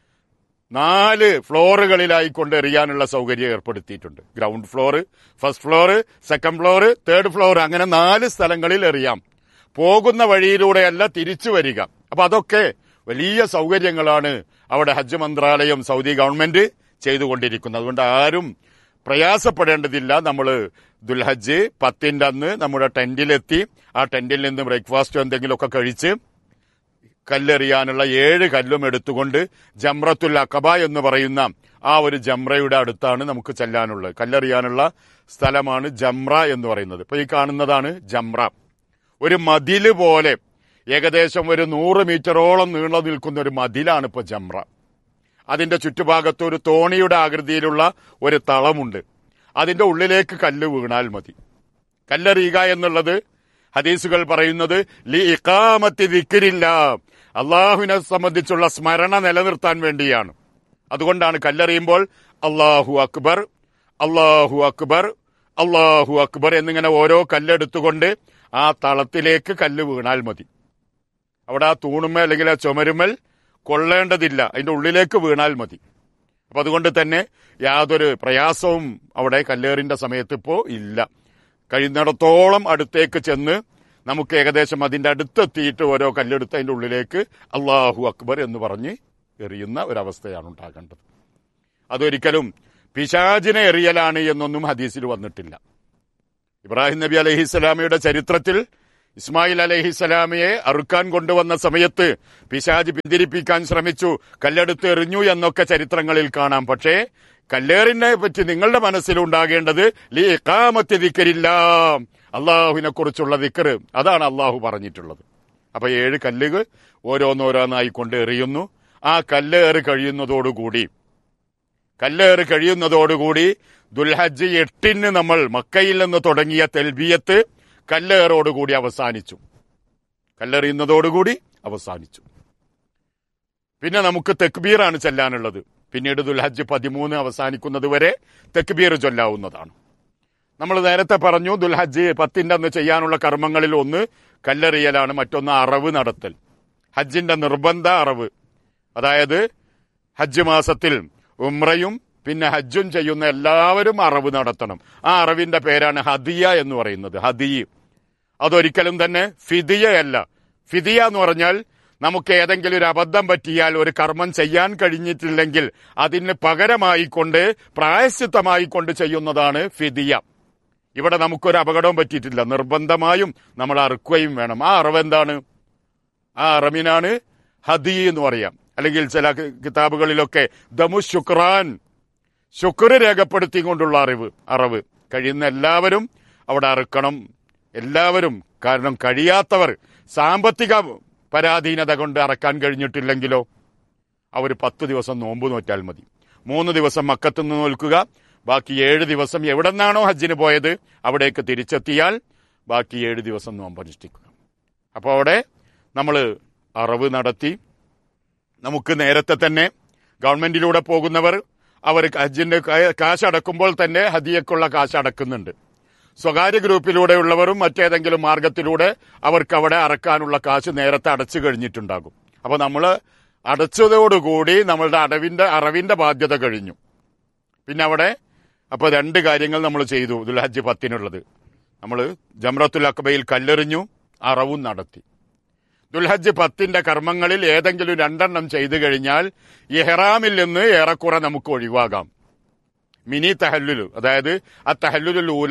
Speaker 1: നാല് ഫ്ലോറുകളിലായി കൊണ്ട് എറിയാനുള്ള സൗകര്യം ഏർപ്പെടുത്തിയിട്ടുണ്ട് ground floor first floor second floor third floor അങ്ങനെ നാല് സ്ഥലങ്ങളിൽ എറിയാം പോകുന്ന വഴിയിലൂടെയല്ല തിരിച്ചു വരിക അപ്പൊ അതൊക്കെ വലിയ സൗകര്യങ്ങളാണ് അവിടെ ഹജ്ജ് മന്ത്രാലയം സൗദി ഗവൺമെന്റ് ചെയ്തുകൊണ്ടിരിക്കുന്നത് അതുകൊണ്ട് ആരും പ്രയാസപ്പെടേണ്ടതില്ല നമ്മൾ ദുൽഹജ്ജ് പത്തിന്റെ അന്ന് നമ്മുടെ ടെന്റിലെത്തി ആ ടെന്റിൽ നിന്ന് ബ്രേക്ക്ഫാസ്റ്റോ എന്തെങ്കിലുമൊക്കെ കഴിച്ച് കല്ലെറിയാനുള്ള ഏഴ് കല്ലും എടുത്തുകൊണ്ട് ജംറത്തുൽ അക്കബ എന്ന് പറയുന്ന ആ ഒരു ജംറയുടെ അടുത്താണ് നമുക്ക് ചെല്ലാനുള്ളത് കല്ലെറിയാനുള്ള സ്ഥലമാണ് ജംറ എന്ന് പറയുന്നത് ഇപ്പൊ ഈ കാണുന്നതാണ് ജംറ ഒരു മതില് പോലെ ഏകദേശം ഒരു നൂറ് മീറ്ററോളം നീളം നിൽക്കുന്ന ഒരു മതിലാണ് ഇപ്പൊ ജംറ അതിന്റെ ചുറ്റുഭാഗത്ത് ഒരു തോണിയുടെ ആകൃതിയിലുള്ള ഒരു തളമുണ്ട് അതിന്റെ ഉള്ളിലേക്ക് കല്ല് വീണാൽ മതി കല്ലെറിയുക എന്നുള്ളത് ഹദീസുകൾ പറയുന്നത് ലി ഇഖാമത്തി ദിക്രില്ല അള്ളാഹുവിനെ സംബന്ധിച്ചുള്ള സ്മരണ നിലനിർത്താൻ വേണ്ടിയാണ് അതുകൊണ്ടാണ് കല്ലെറിയുമ്പോൾ അള്ളാഹു അക്ബർ അള്ളാഹു അക്ബർ അള്ളാഹു അക്ബർ എന്നിങ്ങനെ ഓരോ കല്ലെടുത്തുകൊണ്ട് ആ തളത്തിലേക്ക് കല്ല് വീണാൽ മതി അവിടെ ആ തൂണുമേൽ അല്ലെങ്കിൽ ആ ചുമരുമൽ കൊള്ളേണ്ടതില്ല അതിന്റെ ഉള്ളിലേക്ക് വീണാൽ മതി അപ്പൊ അതുകൊണ്ട് തന്നെ യാതൊരു പ്രയാസവും അവിടെ കല്ലേറിന്റെ സമയത്ത് ഇപ്പോ ഇല്ല കഴിയുന്നിടത്തോളം അടുത്തേക്ക് ചെന്ന് നമുക്ക് ഏകദേശം അതിന്റെ അടുത്തെത്തിയിട്ട് ഓരോ കല്ലെടുത്ത് അതിന്റെ ഉള്ളിലേക്ക് അള്ളാഹു അക്ബർ എന്ന് പറഞ്ഞ് എറിയുന്ന ഒരവസ്ഥയാണ് ഉണ്ടാകേണ്ടത് അതൊരിക്കലും പിശാചിനെ എറിയലാണ് എന്നൊന്നും ഹദീസിൽ വന്നിട്ടില്ല ഇബ്രാഹിം നബി അലഹിസ്സലാമയുടെ ചരിത്രത്തിൽ ഇസ്മായിൽ അലഹിസലാമയെ അറുക്കാൻ കൊണ്ടുവന്ന സമയത്ത് പിശാജ് പിന്തിരിപ്പിക്കാൻ ശ്രമിച്ചു കല്ലെടുത്ത് എറിഞ്ഞു എന്നൊക്കെ ചരിത്രങ്ങളിൽ കാണാം പക്ഷേ കല്ലേറിനെ പറ്റി നിങ്ങളുടെ മനസ്സിലുണ്ടാകേണ്ടത് ലീ ഇഖാമത്തി ദിക്കരില്ല അള്ളാഹുവിനെ കുറിച്ചുള്ള ദിക്കറ് അതാണ് അള്ളാഹു പറഞ്ഞിട്ടുള്ളത് അപ്പൊ ഏഴ് കല്ലുകൾ ഓരോന്നോരോന്നായി കൊണ്ട് എറിയുന്നു ആ കല്ലേറ് കഴിയുന്നതോടുകൂടി കല്ലേറ് കഴിയുന്നതോടുകൂടി ദുൽഹജ്ജ് എട്ടിന് നമ്മൾ മക്കയിൽ നിന്ന് തുടങ്ങിയ തെൽബിയത്ത് കല്ലേറോടുകൂടി അവസാനിച്ചു കല്ലെറിയുന്നതോടുകൂടി അവസാനിച്ചു പിന്നെ നമുക്ക് തെക്ബീറാണ് ചെല്ലാനുള്ളത് പിന്നീട് ദുൽഹജ്ജ് പതിമൂന്ന് അവസാനിക്കുന്നത് വരെ തെക്ബീർ ചൊല്ലാവുന്നതാണ് നമ്മൾ നേരത്തെ പറഞ്ഞു ദുൽഹജ്ജ് പത്തിന്റെ അന്ന് ചെയ്യാനുള്ള കർമ്മങ്ങളിൽ ഒന്ന് കല്ലെറിയലാണ് മറ്റൊന്ന് അറവ് നടത്തൽ ഹജ്ജിന്റെ നിർബന്ധ അറവ് അതായത് ഹജ്ജ് മാസത്തിൽ ഉമ്രയും പിന്നെ ഹജ്ജും ചെയ്യുന്ന എല്ലാവരും അറവ് നടത്തണം ആ അറവിന്റെ പേരാണ് ഹദിയ എന്ന് പറയുന്നത് ഹദിയ അതൊരിക്കലും തന്നെ ഫിദിയയല്ല ഫിദിയ എന്ന് പറഞ്ഞാൽ നമുക്ക് ഏതെങ്കിലും ഒരു അബദ്ധം പറ്റിയാൽ ഒരു കർമ്മം ചെയ്യാൻ കഴിഞ്ഞിട്ടില്ലെങ്കിൽ അതിന് പകരമായിക്കൊണ്ട് പ്രായശ്ചിത്തമായിക്കൊണ്ട് ചെയ്യുന്നതാണ് ഫിദിയ ഇവിടെ നമുക്കൊരു അപകടവും പറ്റിയിട്ടില്ല നിർബന്ധമായും നമ്മൾ അറുക്കുകയും വേണം ആ അറിവ് എന്താണ് ആ അറിവിനാണ് ഹദി എന്ന് പറയാം അല്ലെങ്കിൽ ചില കി- കിതാബുകളിലൊക്കെ ദമു ശുക്രാൻ ശുക്ർ രേഖപ്പെടുത്തിക്കൊണ്ടുള്ള അറിവ് അറിവ് കഴിയുന്ന എല്ലാവരും അവിടെ അറുക്കണം എല്ലാവരും കാരണം കഴിയാത്തവർ സാമ്പത്തിക പരാധീനത കൊണ്ട് അറക്കാൻ കഴിഞ്ഞിട്ടില്ലെങ്കിലോ അവർ പത്ത് ദിവസം നോമ്പ് നോറ്റാൽ മതി മൂന്ന് ദിവസം മക്കത്ത് നിന്ന് നോൽക്കുക ബാക്കി ഏഴ് ദിവസം എവിടെ നിന്നാണോ ഹജ്ജിന് പോയത് അവിടേക്ക് തിരിച്ചെത്തിയാൽ ബാക്കി ഏഴ് ദിവസം നോമ്പ് അനുഷ്ഠിക്കുക അപ്പോൾ അവിടെ നമ്മൾ അറവ് നടത്തി നമുക്ക് നേരത്തെ തന്നെ ഗവൺമെന്റിലൂടെ പോകുന്നവർ അവർ ഹജ്ജിന്റെ കാ- കാശ് അടക്കുമ്പോൾ തന്നെ ഹദിയക്കുള്ള കാശ് അടക്കുന്നുണ്ട് സ്വകാര്യ ഗ്രൂപ്പിലൂടെയുള്ളവരും മറ്റേതെങ്കിലും മാർഗത്തിലൂടെ അവർക്ക് അവിടെ അറക്കാനുള്ള കാശ് നേരത്തെ അടച്ചു കഴിഞ്ഞിട്ടുണ്ടാകും അപ്പൊ നമ്മൾ അടച്ചതോടുകൂടി നമ്മളുടെ അടവിന്റെ അറവിന്റെ ബാധ്യത കഴിഞ്ഞു പിന്നെ അവിടെ അപ്പൊ രണ്ട് കാര്യങ്ങൾ നമ്മൾ ചെയ്തു ദുൽഹജ്ജ് പത്തിനുള്ളത് നമ്മൾ ജംറത്തുൽ അക്ബയിൽ കല്ലെറിഞ്ഞു അറവും നടത്തി ദുൽഹജ്ജ് പത്തിന്റെ കർമ്മങ്ങളിൽ ഏതെങ്കിലും രണ്ടെണ്ണം ചെയ്തു കഴിഞ്ഞാൽ ഇഹ്റാമിൽ നിന്ന് ഏറെക്കുറെ നമുക്ക് ഒഴിവാകാം മിനി തഹല്ലുലു അതായത് ആ തഹല്ലുലുൽ ഊല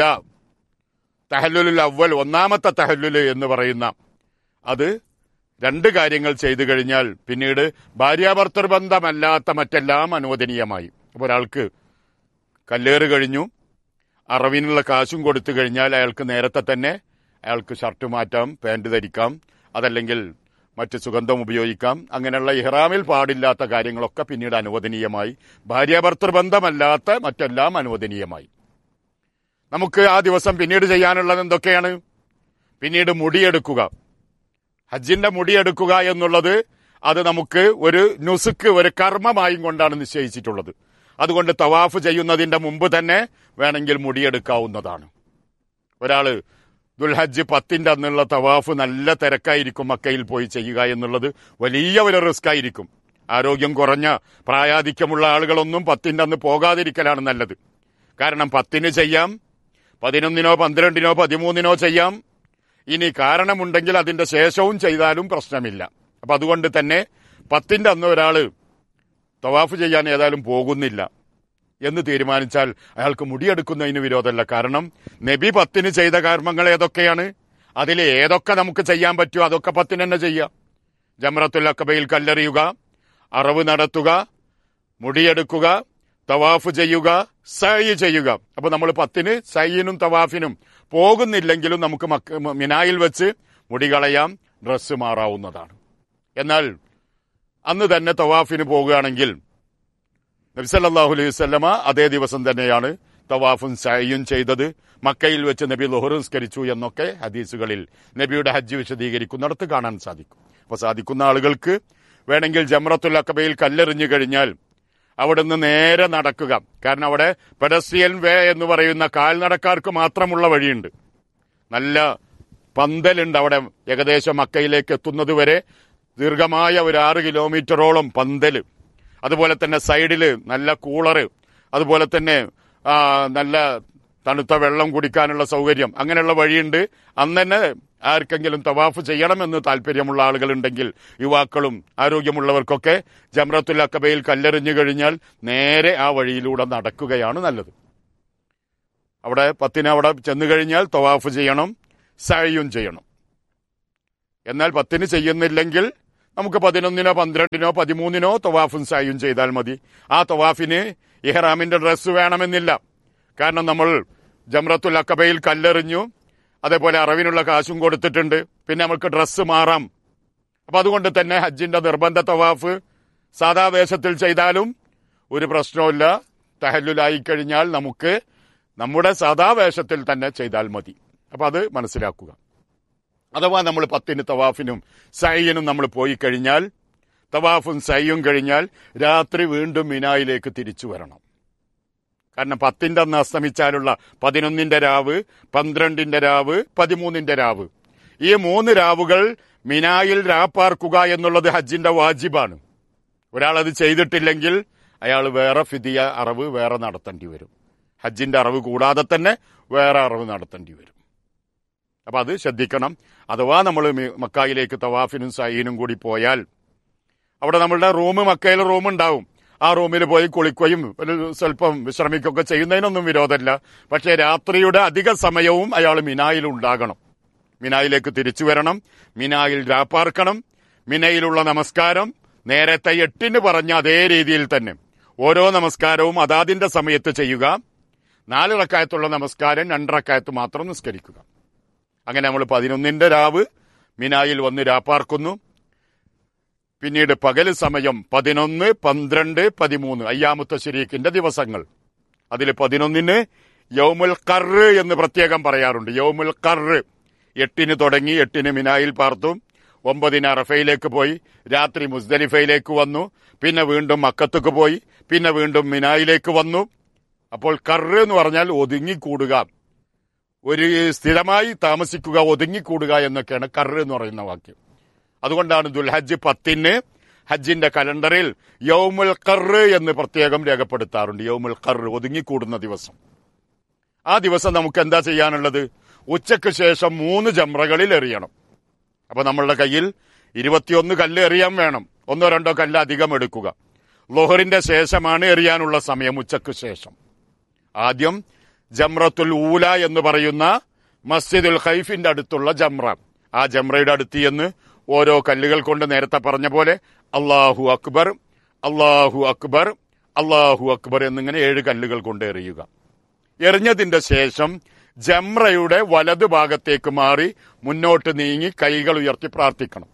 Speaker 1: തഹല്ലുലുൽ അവൽ ഒന്നാമത്തെ തഹല്ലുല് എന്ന് പറയുന്ന അത് രണ്ട് കാര്യങ്ങൾ ചെയ്തു കഴിഞ്ഞാൽ പിന്നീട് ഭാര്യാഭർത്തൃ ബന്ധമല്ലാത്ത മറ്റെല്ലാം അനുവദനീയമായി അപ്പോൾ ഒരാൾക്ക് കല്ലേറ് കഴിഞ്ഞു അറവിനുള്ള കാശും കൊടുത്തു കഴിഞ്ഞാൽ അയാൾക്ക് നേരത്തെ തന്നെ അയാൾക്ക് ഷർട്ട് മാറ്റാം പാൻറ് ധരിക്കാം അതല്ലെങ്കിൽ മറ്റ് സുഗന്ധം ഉപയോഗിക്കാം അങ്ങനെയുള്ള ഇഹ്റാമിൽ പാടില്ലാത്ത കാര്യങ്ങളൊക്കെ പിന്നീട് അനുവദനീയമായി ഭാര്യാഭർത്തൃ ബന്ധമല്ലാത്ത മറ്റെല്ലാം അനുവദനീയമായി നമുക്ക് ആ ദിവസം പിന്നീട് ചെയ്യാനുള്ളത് എന്തൊക്കെയാണ് പിന്നീട് മുടിയെടുക്കുക ഹജ്ജിന്റെ മുടിയെടുക്കുക എന്നുള്ളത് അത് നമുക്ക് ഒരു നുസുക്ക് ഒരു കർമ്മമായും കൊണ്ടാണ് നിശ്ചയിച്ചിട്ടുള്ളത് അതുകൊണ്ട് തവാഫ് ചെയ്യുന്നതിന്റെ മുമ്പ് തന്നെ വേണമെങ്കിൽ മുടിയെടുക്കാവുന്നതാണ് ഒരാള് ദുൽഹജ്ജ് പത്തിന്റെ അന്നുള്ള തവാഫ് നല്ല തിരക്കായിരിക്കും മക്കയിൽ പോയി ചെയ്യുക എന്നുള്ളത് വലിയ ഒരു റിസ്ക് ആയിരിക്കും ആരോഗ്യം കുറഞ്ഞ പ്രായാധിക്യമുള്ള ആളുകളൊന്നും പത്തിന്റെ അന്ന് പോകാതിരിക്കലാണ് നല്ലത് കാരണം പത്തിന് ചെയ്യാം പതിനൊന്നിനോ പന്ത്രണ്ടിനോ പതിമൂന്നിനോ ചെയ്യാം ഇനി കാരണമുണ്ടെങ്കിൽ അതിന്റെ ശേഷവും ചെയ്താലും പ്രശ്നമില്ല അപ്പൊ അതുകൊണ്ട് തന്നെ പത്തിന്റെ അന്ന് ഒരാള് തവാഫ് ചെയ്യാൻ ഏതായാലും പോകുന്നില്ല എന്ന് തീരുമാനിച്ചാൽ അയാൾക്ക് മുടിയെടുക്കുന്നതിന് വിരോധമല്ല കാരണം നബി പത്തിന് ചെയ്ത കർമ്മങ്ങൾ ഏതൊക്കെയാണ് അതിൽ ഏതൊക്കെ നമുക്ക് ചെയ്യാൻ പറ്റുമോ അതൊക്കെ പത്തിന് തന്നെ ചെയ്യാം ജമറത്തുൽ അക്കബയിൽ കല്ലെറിയുക അറവ് നടത്തുക മുടിയെടുക്കുക തവാഫ് ചെയ്യുക സൈ ചെയ്യുക അപ്പൊ നമ്മൾ പത്തിന് സൈയിനും തവാഫിനും പോകുന്നില്ലെങ്കിലും നമുക്ക് മക്ക മിനായിൽ വെച്ച് മുടി കളയാം ഡ്രസ്സ് മാറാവുന്നതാണ് എന്നാൽ അന്ന് തന്നെ തവാഫിന് പോകുകയാണെങ്കിൽ നബിസല്ലാഹു അലൈഹി വസല്ലമ അതേ ദിവസം തന്നെയാണ് തവാഫും സയ്യും ചെയ്തത് മക്കയിൽ വെച്ച് നബി ലോഹറുസ്കരിച്ചു എന്നൊക്കെ ഹദീസുകളിൽ നബിയുടെ ഹജ്ജ് വിശദീകരിക്കുന്നിടത്ത് കാണാൻ സാധിക്കും അപ്പൊ സാധിക്കുന്ന ആളുകൾക്ക് വേണമെങ്കിൽ ജംറത്തുൽ അക്കബയിൽ കല്ലെറിഞ്ഞു കഴിഞ്ഞാൽ അവിടുന്ന് നേരെ നടക്കുക കാരണം അവിടെ പെഡസ്ട്രിയൻ വേ എന്ന് പറയുന്ന കാൽനടക്കാർക്ക് മാത്രമുള്ള വഴിയുണ്ട് നല്ല പന്തലുണ്ട് അവിടെ ഏകദേശം മക്കയിലേക്ക് എത്തുന്നത് വരെ ദീർഘമായ ഒരു ആറ് കിലോമീറ്ററോളം പന്തല് അതുപോലെ തന്നെ സൈഡില് നല്ല കൂളറ് അതുപോലെ തന്നെ ആ, നല്ല തണുത്ത വെള്ളം കുടിക്കാനുള്ള സൗകര്യം അങ്ങനെയുള്ള വഴിയുണ്ട് അന്ന് തന്നെ ആർക്കെങ്കിലും തവാഫ് ചെയ്യണമെന്ന് താല്പര്യമുള്ള ആളുകളുണ്ടെങ്കിൽ യുവാക്കളും ആരോഗ്യമുള്ളവർക്കൊക്കെ ജംറത്തുൽ അക്കബയിൽ കല്ലെറിഞ്ഞു കഴിഞ്ഞാൽ നേരെ ആ വഴിയിലൂടെ നടക്കുകയാണ് നല്ലത് അവിടെ പത്തിന് അവിടെ ചെന്നു കഴിഞ്ഞാൽ തവാഫ് ചെയ്യണം സയും ചെയ്യണം എന്നാൽ പത്തിന് ചെയ്യുന്നില്ലെങ്കിൽ നമുക്ക് പതിനൊന്നിനോ പന്ത്രണ്ടിനോ പതിമൂന്നിനോ തവാഫും സായും ചെയ്താൽ മതി ആ തവാഫിന് ഇഹ്റാമിന്റെ ഡ്രസ്സ് വേണമെന്നില്ല കാരണം നമ്മൾ ജംറത്തുൽ അക്കബയിൽ കല്ലെറിഞ്ഞു അതേപോലെ അറവിനുള്ള കാശും കൊടുത്തിട്ടുണ്ട് പിന്നെ നമുക്ക് ഡ്രസ്സ് മാറാം അപ്പൊ അതുകൊണ്ട് തന്നെ ഹജ്ജിന്റെ നിർബന്ധ തവാഫ് സാധാ വേഷത്തിൽ ചെയ്താലും ഒരു പ്രശ്നവുമില്ല തഹല്ലുലായി കഴിഞ്ഞാൽ നമുക്ക് നമ്മുടെ സാധാ വേഷത്തിൽ തന്നെ ചെയ്താൽ മതി അപ്പൊ അത് മനസ്സിലാക്കുക അഥവാ നമ്മൾ പത്തിന് തവാഫിനും സയ്യനും നമ്മൾ പോയി കഴിഞ്ഞാൽ തവാഫും സയ്യും കഴിഞ്ഞാൽ രാത്രി വീണ്ടും മിനായിലേക്ക് തിരിച്ചു വരണം കാരണം പത്തിന്റെ അന്ന് അസ്തമിച്ചാലുള്ള പതിനൊന്നിന്റെ രാവ് പന്ത്രണ്ടിന്റെ രാവ് പതിമൂന്നിന്റെ രാവ് ഈ മൂന്ന് രാവുകൾ മിനായിൽ രാപ്പാർക്കുക എന്നുള്ളത് ഹജ്ജിന്റെ വാജിബാണ് ഒരാൾ അത് ചെയ്തിട്ടില്ലെങ്കിൽ അയാൾ വേറെ ഫിദിയ അറവ് വേറെ നടത്തേണ്ടി വരും ഹജ്ജിന്റെ അറവ് കൂടാതെ തന്നെ വേറെ അറവ് നടത്തേണ്ടി വരും അപ്പൊ അത് ശ്രദ്ധിക്കണം അഥവാ നമ്മൾ മക്കായിലേക്ക് തവാഫിനും സൈനും കൂടി പോയാൽ അവിടെ നമ്മളുടെ റൂം മക്കയിൽ റൂം ഉണ്ടാവും ആ റൂമിൽ പോയി കുളിക്കുകയും ഒരു സ്വല്പം വിശ്രമിക്കുകയൊക്കെ ചെയ്യുന്നതിനൊന്നും വിരോധമില്ല പക്ഷേ രാത്രിയുടെ അധിക സമയവും അയാൾ മിനായിൽ ഉണ്ടാകണം മിനായിലേക്ക് തിരിച്ചു വരണം മിനായിൽ രാപ്പാർക്കണം മിനയിലുള്ള നമസ്കാരം നേരത്തെ എട്ടിന് പറഞ്ഞ അതേ രീതിയിൽ തന്നെ ഓരോ നമസ്കാരവും അതാതിന്റെ സമയത്ത് ചെയ്യുക നാല് റക്കായത്തുള്ള നമസ്കാരം രണ്ടറക്കായത്ത് മാത്രം നിസ്കരിക്കുക അങ്ങനെ നമ്മൾ പതിനൊന്നിന്റെ രാവ് മിനായിൽ വന്ന് രാപ്പാർക്കുന്നു പിന്നീട് പകൽ സമയം പതിനൊന്ന് പന്ത്രണ്ട് പതിമൂന്ന് അയ്യാമുത്ത ശരീഖിന്റെ ദിവസങ്ങൾ അതിൽ പതിനൊന്നിന് യൗമുൽ കറ് എന്ന് പ്രത്യേകം പറയാറുണ്ട് യൗമുൽ കറ് എട്ടിന് തുടങ്ങി എട്ടിന് മിനായിൽ പാർത്തു ഒമ്പതിന് അറഫയിലേക്ക് പോയി രാത്രി മുസ്ദലിഫയിലേക്ക് വന്നു പിന്നെ വീണ്ടും മക്കത്തേക്ക് പോയി പിന്നെ വീണ്ടും മിനായിലേക്ക് വന്നു അപ്പോൾ കറ് എന്ന് പറഞ്ഞാൽ ഒതുങ്ങിക്കൂടുക ഒരു സ്ഥിരമായി താമസിക്കുക ഒതുങ്ങിക്കൂടുക എന്നൊക്കെയാണ് കറ് എന്ന് പറയുന്ന വാക്യം അതുകൊണ്ടാണ് ദുൽഹജ്ജ് പത്തിന് ഹജ്ജിന്റെ കലണ്ടറിൽ യൗമുൽ കറ് എന്ന് പ്രത്യേകം രേഖപ്പെടുത്താറുണ്ട് യൗമുൽ കറ് ഒതുങ്ങിക്കൂടുന്ന ദിവസം ആ ദിവസം നമുക്ക് എന്താ ചെയ്യാനുള്ളത് ഉച്ചയ്ക്ക് ശേഷം മൂന്ന് ജംറകളിൽ എറിയണം അപ്പൊ നമ്മളുടെ കയ്യിൽ ഇരുപത്തിയൊന്ന് കല്ല് എറിയാൻ വേണം ഒന്നോ രണ്ടോ കല്ല് അധികം എടുക്കുക ലോഹറിന്റെ ശേഷമാണ് എറിയാനുള്ള സമയം ഉച്ചയ്ക്ക് ശേഷം ആദ്യം ജംറത്തുൽ ഊല എന്ന് പറയുന്ന മസ്ജിദുൽ ഖൈഫിന്റെ അടുത്തുള്ള ജംറ ആ ജംറയുടെ അടുത്ത് എന്ന് ഓരോ കല്ലുകൾ കൊണ്ട് നേരത്തെ പറഞ്ഞ പോലെ അള്ളാഹു അക്ബർ അള്ളാഹു അക്ബർ അള്ളാഹു അക്ബർ എന്നിങ്ങനെ ഏഴ് കല്ലുകൾ കൊണ്ട് എറിയുക എറിഞ്ഞതിന്റെ ശേഷം ജംറയുടെ വലതു ഭാഗത്തേക്ക് മാറി മുന്നോട്ട് നീങ്ങി കൈകൾ ഉയർത്തി പ്രാർത്ഥിക്കണം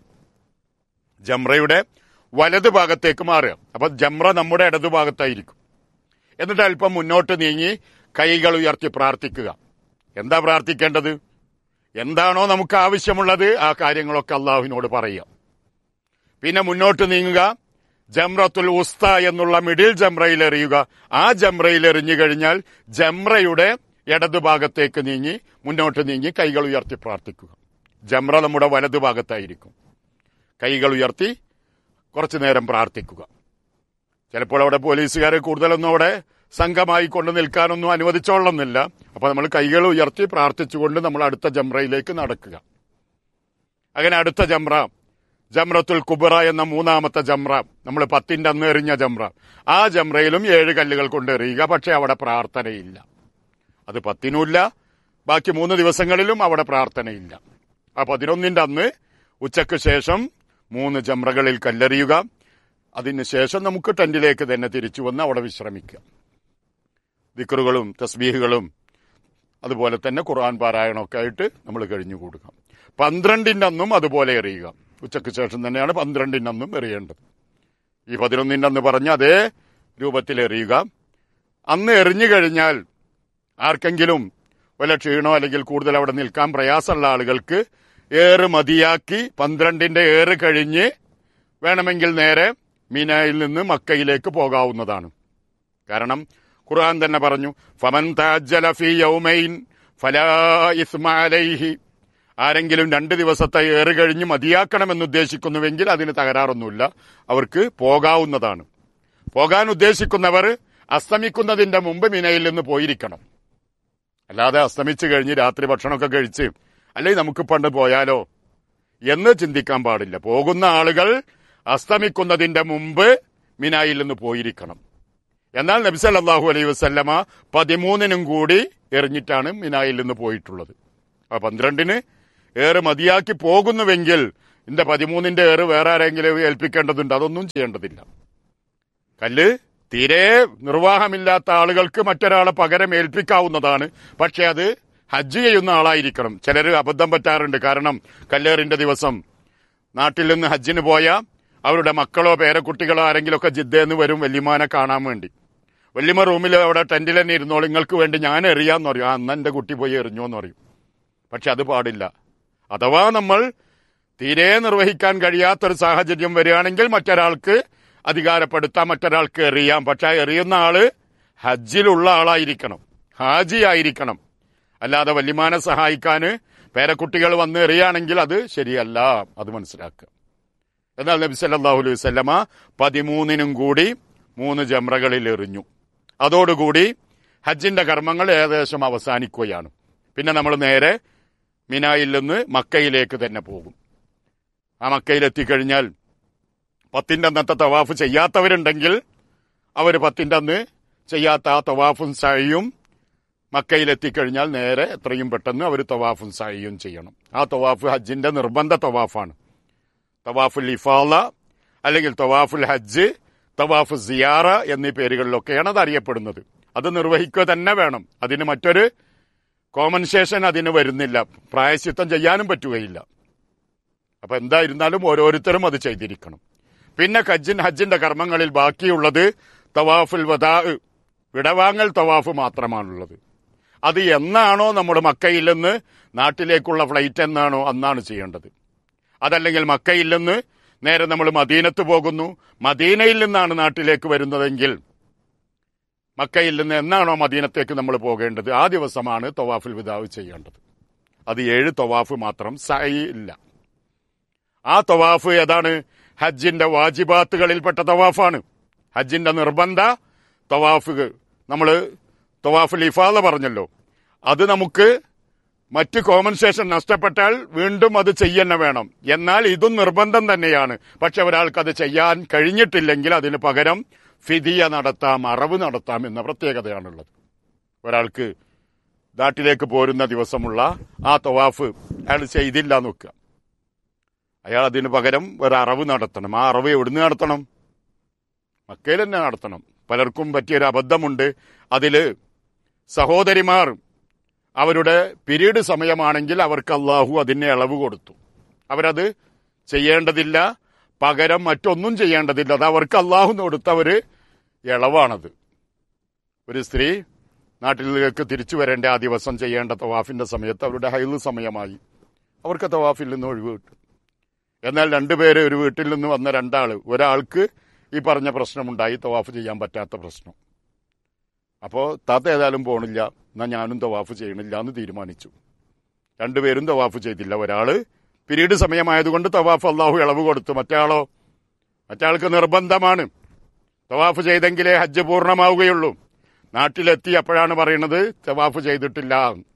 Speaker 1: ജംറയുടെ വലതു ഭാഗത്തേക്ക് മാറുക അപ്പൊ ജംറ നമ്മുടെ ഇടതു ഭാഗത്തായിരിക്കും എന്നിട്ട് അല്പം മുന്നോട്ട് നീങ്ങി കൈകൾ ഉയർത്തി പ്രാർത്ഥിക്കുക എന്താ പ്രാർത്ഥിക്കേണ്ടത് എന്താണോ നമുക്ക് ആവശ്യമുള്ളത് ആ കാര്യങ്ങളൊക്കെ അള്ളാഹുവിനോട് പറയുക പിന്നെ മുന്നോട്ട് നീങ്ങുക ജംറത്തുൽ ഉസ്ത എന്നുള്ള മിഡിൽ ജംറയിൽ എറിയുക ആ ജംറയിൽ എറിഞ്ഞു കഴിഞ്ഞാൽ ജംറയുടെ ഇടതുഭാഗത്തേക്ക് നീങ്ങി മുന്നോട്ട് നീങ്ങി കൈകൾ ഉയർത്തി പ്രാർത്ഥിക്കുക ജംറ നമ്മുടെ വലതുഭാഗത്തായിരിക്കും കൈകൾ ഉയർത്തി കുറച്ചു നേരം പ്രാർത്ഥിക്കുക ചിലപ്പോൾ അവിടെ പോലീസുകാരെ കൂടുതലൊന്നും അവിടെ സംഘമായി കൊണ്ട് നിൽക്കാനൊന്നും അനുവദിച്ചോളന്നില്ല അപ്പൊ നമ്മൾ കൈകൾ ഉയർത്തി പ്രാർത്ഥിച്ചുകൊണ്ട് നമ്മൾ അടുത്ത ജംറയിലേക്ക് നടക്കുക അങ്ങനെ അടുത്ത ജംറ ജംറത്തുൽ കുബറ എന്ന മൂന്നാമത്തെ ജംറ നമ്മൾ പത്തിന്റെ അന്ന് എറിഞ്ഞ ജംറ ആ ജംറയിലും ഏഴ് കല്ലുകൾ കൊണ്ട് എറിയുക പക്ഷെ അവിടെ പ്രാർത്ഥനയില്ല അത് പത്തിനുമില്ല ബാക്കി മൂന്ന് ദിവസങ്ങളിലും അവിടെ പ്രാർത്ഥനയില്ല ആ പതിനൊന്നിന്റെ അന്ന് ഉച്ചയ്ക്ക് ശേഷം മൂന്ന് ജംറകളിൽ കല്ലെറിയുക അതിനുശേഷം നമുക്ക് ടെന്റിലേക്ക് തന്നെ തിരിച്ചു വന്ന് അവിടെ വിശ്രമിക്കുക ദിക്കറുകളും തസ്ബീഹുകളും അതുപോലെ തന്നെ ഖുർആൻ പാരായണമൊക്കെ ആയിട്ട് നമ്മൾ കഴിഞ്ഞു കൂടുക പന്ത്രണ്ടിൻ്റെ അന്നും അതുപോലെ എറിയുക ഉച്ചയ്ക്ക് ശേഷം തന്നെയാണ് പന്ത്രണ്ടിൻ്റെ അന്നും എറിയേണ്ടത് ഈ പതിനൊന്നിൻ്റെ അന്ന് പറഞ്ഞ അതേ രൂപത്തിൽ എറിയുക അന്ന് എറിഞ്ഞു കഴിഞ്ഞാൽ ആർക്കെങ്കിലും വല്ല ക്ഷീണോ അല്ലെങ്കിൽ കൂടുതൽ അവിടെ നിൽക്കാൻ പ്രയാസമുള്ള ആളുകൾക്ക് ഏറ് മതിയാക്കി പന്ത്രണ്ടിന്റെ ഏറ് കഴിഞ്ഞ് വേണമെങ്കിൽ നേരെ മീനയിൽ നിന്ന് മക്കയിലേക്ക് പോകാവുന്നതാണ് കാരണം ഖുർആൻ തന്നെ പറഞ്ഞു ഫമൻ താജ്ജല ഫീ യൗമൈൻ ഫലാ ഇസ്മ അലൈഹി ആരെങ്കിലും രണ്ട് ദിവസത്തെ ഏറ് കഴിഞ്ഞ് മതിയാക്കണമെന്ന് ഉദ്ദേശിക്കുന്നുവെങ്കിൽ അതിന് തകരാറൊന്നുമില്ല അവർക്ക് പോകാവുന്നതാണ് പോകാൻ ഉദ്ദേശിക്കുന്നവർ അസ്തമിക്കുന്നതിന്റെ മുമ്പ് മിനയിൽ നിന്ന് പോയിരിക്കണം അല്ലാതെ അസ്തമിച്ചു കഴിഞ്ഞ് രാത്രി ഭക്ഷണമൊക്കെ കഴിച്ച് അല്ലെങ്കിൽ നമുക്ക് പണ്ട് പോയാലോ എന്ന് ചിന്തിക്കാൻ പാടില്ല പോകുന്ന ആളുകൾ അസ്തമിക്കുന്നതിന്റെ മുമ്പ് മിനായിൽ നിന്ന് പോയിരിക്കണം എന്നാൽ നബിസല്ലാഹു അലൈഹി വസ്ല്ലമ പതിമൂന്നിനും കൂടി എറിഞ്ഞിട്ടാണ് മിനായിൽ നിന്ന് പോയിട്ടുള്ളത് ആ പന്ത്രണ്ടിന് ഏറ് മതിയാക്കി പോകുന്നുവെങ്കിൽ എന്റെ പതിമൂന്നിന്റെ ഏറ് വേറെ ആരെങ്കിലും ഏൽപ്പിക്കേണ്ടതുണ്ട് അതൊന്നും ചെയ്യേണ്ടതില്ല കല്ല് തീരെ നിർവാഹമില്ലാത്ത ആളുകൾക്ക് മറ്റൊരാളെ പകരം ഏൽപ്പിക്കാവുന്നതാണ് പക്ഷെ അത് ഹജ്ജ് ചെയ്യുന്ന ആളായിരിക്കണം ചിലർ അബദ്ധം പറ്റാറുണ്ട് കാരണം കല്ലേറിന്റെ ദിവസം നാട്ടിൽ നിന്ന് ഹജ്ജിന് പോയ അവരുടെ മക്കളോ പേരക്കുട്ടികളോ ആരെങ്കിലുമൊക്കെ ജിദ്ദേന്ന് വരും വല്യമാനെ കാണാൻ വേണ്ടി വല്യമ്മ റൂമിൽ അവിടെ ടെന്റിൽ തന്നെ ഇരുന്നോളൂ നിങ്ങൾക്ക് വേണ്ടി ഞാൻ എറിയാന്ന് പറയും ആ അന്ന് എന്റെ കുട്ടി പോയി എറിഞ്ഞു എന്ന് പറയും പക്ഷെ അത് പാടില്ല അഥവാ നമ്മൾ തീരെ നിർവഹിക്കാൻ കഴിയാത്തൊരു സാഹചര്യം വരികയാണെങ്കിൽ മറ്റൊരാൾക്ക് അധികാരപ്പെടുത്താം മറ്റൊരാൾക്ക് എറിയാം പക്ഷെ ആ എറിയുന്ന ആള് ഹജ്ജിലുള്ള ആളായിരിക്കണം ഹാജി ആയിരിക്കണം അല്ലാതെ വല്യമാനെ സഹായിക്കാന് പേരക്കുട്ടികൾ വന്ന് എറിയാണെങ്കിൽ അത് ശരിയല്ല അത് മനസ്സിലാക്കുക എന്നാൽ നബി സല്ലല്ലാഹു അലൈഹി വസല്ലമ പതിമൂന്നിനും കൂടി മൂന്ന് ജംറകളിൽ എറിഞ്ഞു അതോടുകൂടി ഹജ്ജിന്റെ കർമ്മങ്ങൾ ഏകദേശം അവസാനിക്കുകയാണ് പിന്നെ നമ്മൾ നേരെ മിനായിൽ നിന്ന് മക്കയിലേക്ക് തന്നെ പോകും ആ മക്കയിലെത്തിക്കഴിഞ്ഞാൽ പത്തിന്റെ അന്നത്തെ തവാഫ് ചെയ്യാത്തവരുണ്ടെങ്കിൽ അവർ പത്തിന്റെ അന്ന് ചെയ്യാത്ത ആ തവാഫും സഹിയും മക്കയിലെത്തിക്കഴിഞ്ഞാൽ നേരെ എത്രയും പെട്ടെന്ന് അവർ തവാഫും സഹിയും ചെയ്യണം ആ തവാഫ് ഹജ്ജിന്റെ നിർബന്ധ തവാഫാണ് തവാഫുൽ ഇഫാല അല്ലെങ്കിൽ തവാഫുൽ ഹജ്ജ് തവാഫ് സിയാറ എന്നീ പേരുകളിലൊക്കെയാണ് അത് അറിയപ്പെടുന്നത് അത് നിർവഹിക്കുക തന്നെ വേണം അതിന് മറ്റൊരു കോമൻസേഷൻ അതിന് വരുന്നില്ല പ്രായശ്ചിത്തം ചെയ്യാനും പറ്റുകയില്ല അപ്പൊ എന്തായിരുന്നാലും ഓരോരുത്തരും അത് ചെയ്തിരിക്കണം പിന്നെ ഹജ്ജിൻ ഹജ്ജിന്റെ കർമ്മങ്ങളിൽ ബാക്കിയുള്ളത് തവാഫുൽ വദാ വിടവാങ്ങൽ തവാഫ് മാത്രമാണുള്ളത് അത് എന്നാണോ നമ്മുടെ മക്കയിൽ നിന്ന് നാട്ടിലേക്കുള്ള ഫ്ലൈറ്റ് എന്നാണോ അന്നാണ് ചെയ്യേണ്ടത് അതല്ലെങ്കിൽ മക്കയിൽ നിന്ന് നേരെ നമ്മൾ മദീനത്ത് പോകുന്നു മദീനയിൽ നിന്നാണ് നാട്ടിലേക്ക് വരുന്നതെങ്കിൽ മക്കയിൽ നിന്ന് എന്നാണോ മദീനത്തേക്ക് നമ്മൾ പോകേണ്ടത് ആ ദിവസമാണ് തവാഫുൽ വിദാവ് ചെയ്യേണ്ടത് അത് ഏഴ് തവാഫ് മാത്രം സായി ഇല്ല ആ തവാഫ് ഏതാണ് ഹജ്ജിന്റെ വാജിബാത്തുകളിൽപ്പെട്ട തവാഫാണ് ഹജ്ജിന്റെ നിർബന്ധ തവാഫ് നമ്മൾ തവാഫുൽ ഇഫാദ പറഞ്ഞല്ലോ അത് നമുക്ക് മറ്റ് കോമ്പൻസേഷൻ നഷ്ടപ്പെട്ടാൽ വീണ്ടും അത് ചെയ്യന്നെ വേണം എന്നാൽ ഇതും നിർബന്ധം തന്നെയാണ് പക്ഷെ ഒരാൾക്ക് അത് ചെയ്യാൻ കഴിഞ്ഞിട്ടില്ലെങ്കിൽ അതിന് പകരം ഫിദിയ നടത്താം അറവ് നടത്താം എന്ന പ്രത്യേകതയാണുള്ളത് ഒരാൾക്ക് നാട്ടിലേക്ക് പോരുന്ന ദിവസമുള്ള ആ തവാഫ് അയാൾ ചെയ്തില്ല നോക്കുക അയാൾ അതിന് പകരം ഒരു അറവ് നടത്തണം ആ അറവ് എവിടുന്ന് നടത്തണം മക്കയിൽ തന്നെ നടത്തണം പലർക്കും പറ്റിയൊരു അബദ്ധമുണ്ട് അതില് സഹോദരിമാർ അവരുടെ പിരീഡ് സമയമാണെങ്കിൽ അവർക്ക് അള്ളാഹു അതിന് ഇളവ് കൊടുത്തു അവരത് ചെയ്യേണ്ടതില്ല പകരം മറ്റൊന്നും ചെയ്യേണ്ടതില്ല അത് അവർക്ക് അള്ളാഹു കൊടുത്ത ഒരു ഇളവാണത് ഒരു സ്ത്രീ നാട്ടിലേക്ക് തിരിച്ചു വരേണ്ട ആ ദിവസം ചെയ്യേണ്ട തവാഫിന്റെ സമയത്ത് അവരുടെ ഹൈല് സമയമായി അവർക്ക് തവാഫിൽ നിന്ന് ഒഴിവ് കിട്ടും എന്നാൽ രണ്ടുപേര് ഒരു വീട്ടിൽ നിന്ന് വന്ന രണ്ടാള് ഒരാൾക്ക് ഈ പറഞ്ഞ പ്രശ്നമുണ്ടായി തവാഫ് ചെയ്യാൻ പറ്റാത്ത പ്രശ്നം അപ്പോൾ താത്ത ഏതായാലും പോണില്ല എന്നാ ഞാനും തവാഫ് ചെയ്യണില്ല എന്ന് തീരുമാനിച്ചു രണ്ടുപേരും തവാഫ് ചെയ്തില്ല ഒരാള് പിരീഡ് സമയമായതുകൊണ്ട് തവാഫ് അള്ളാഹു ഇളവ് കൊടുത്തു മറ്റേയാളോ മറ്റേയാൾക്ക് നിർബന്ധമാണ് തവാഫ് ചെയ്തെങ്കിലേ ഹജ്ജ് പൂർണ്ണമാവുകയുള്ളൂ നാട്ടിലെത്തി അപ്പോഴാണ് പറയുന്നത് തവാഫ് ചെയ്തിട്ടില്ല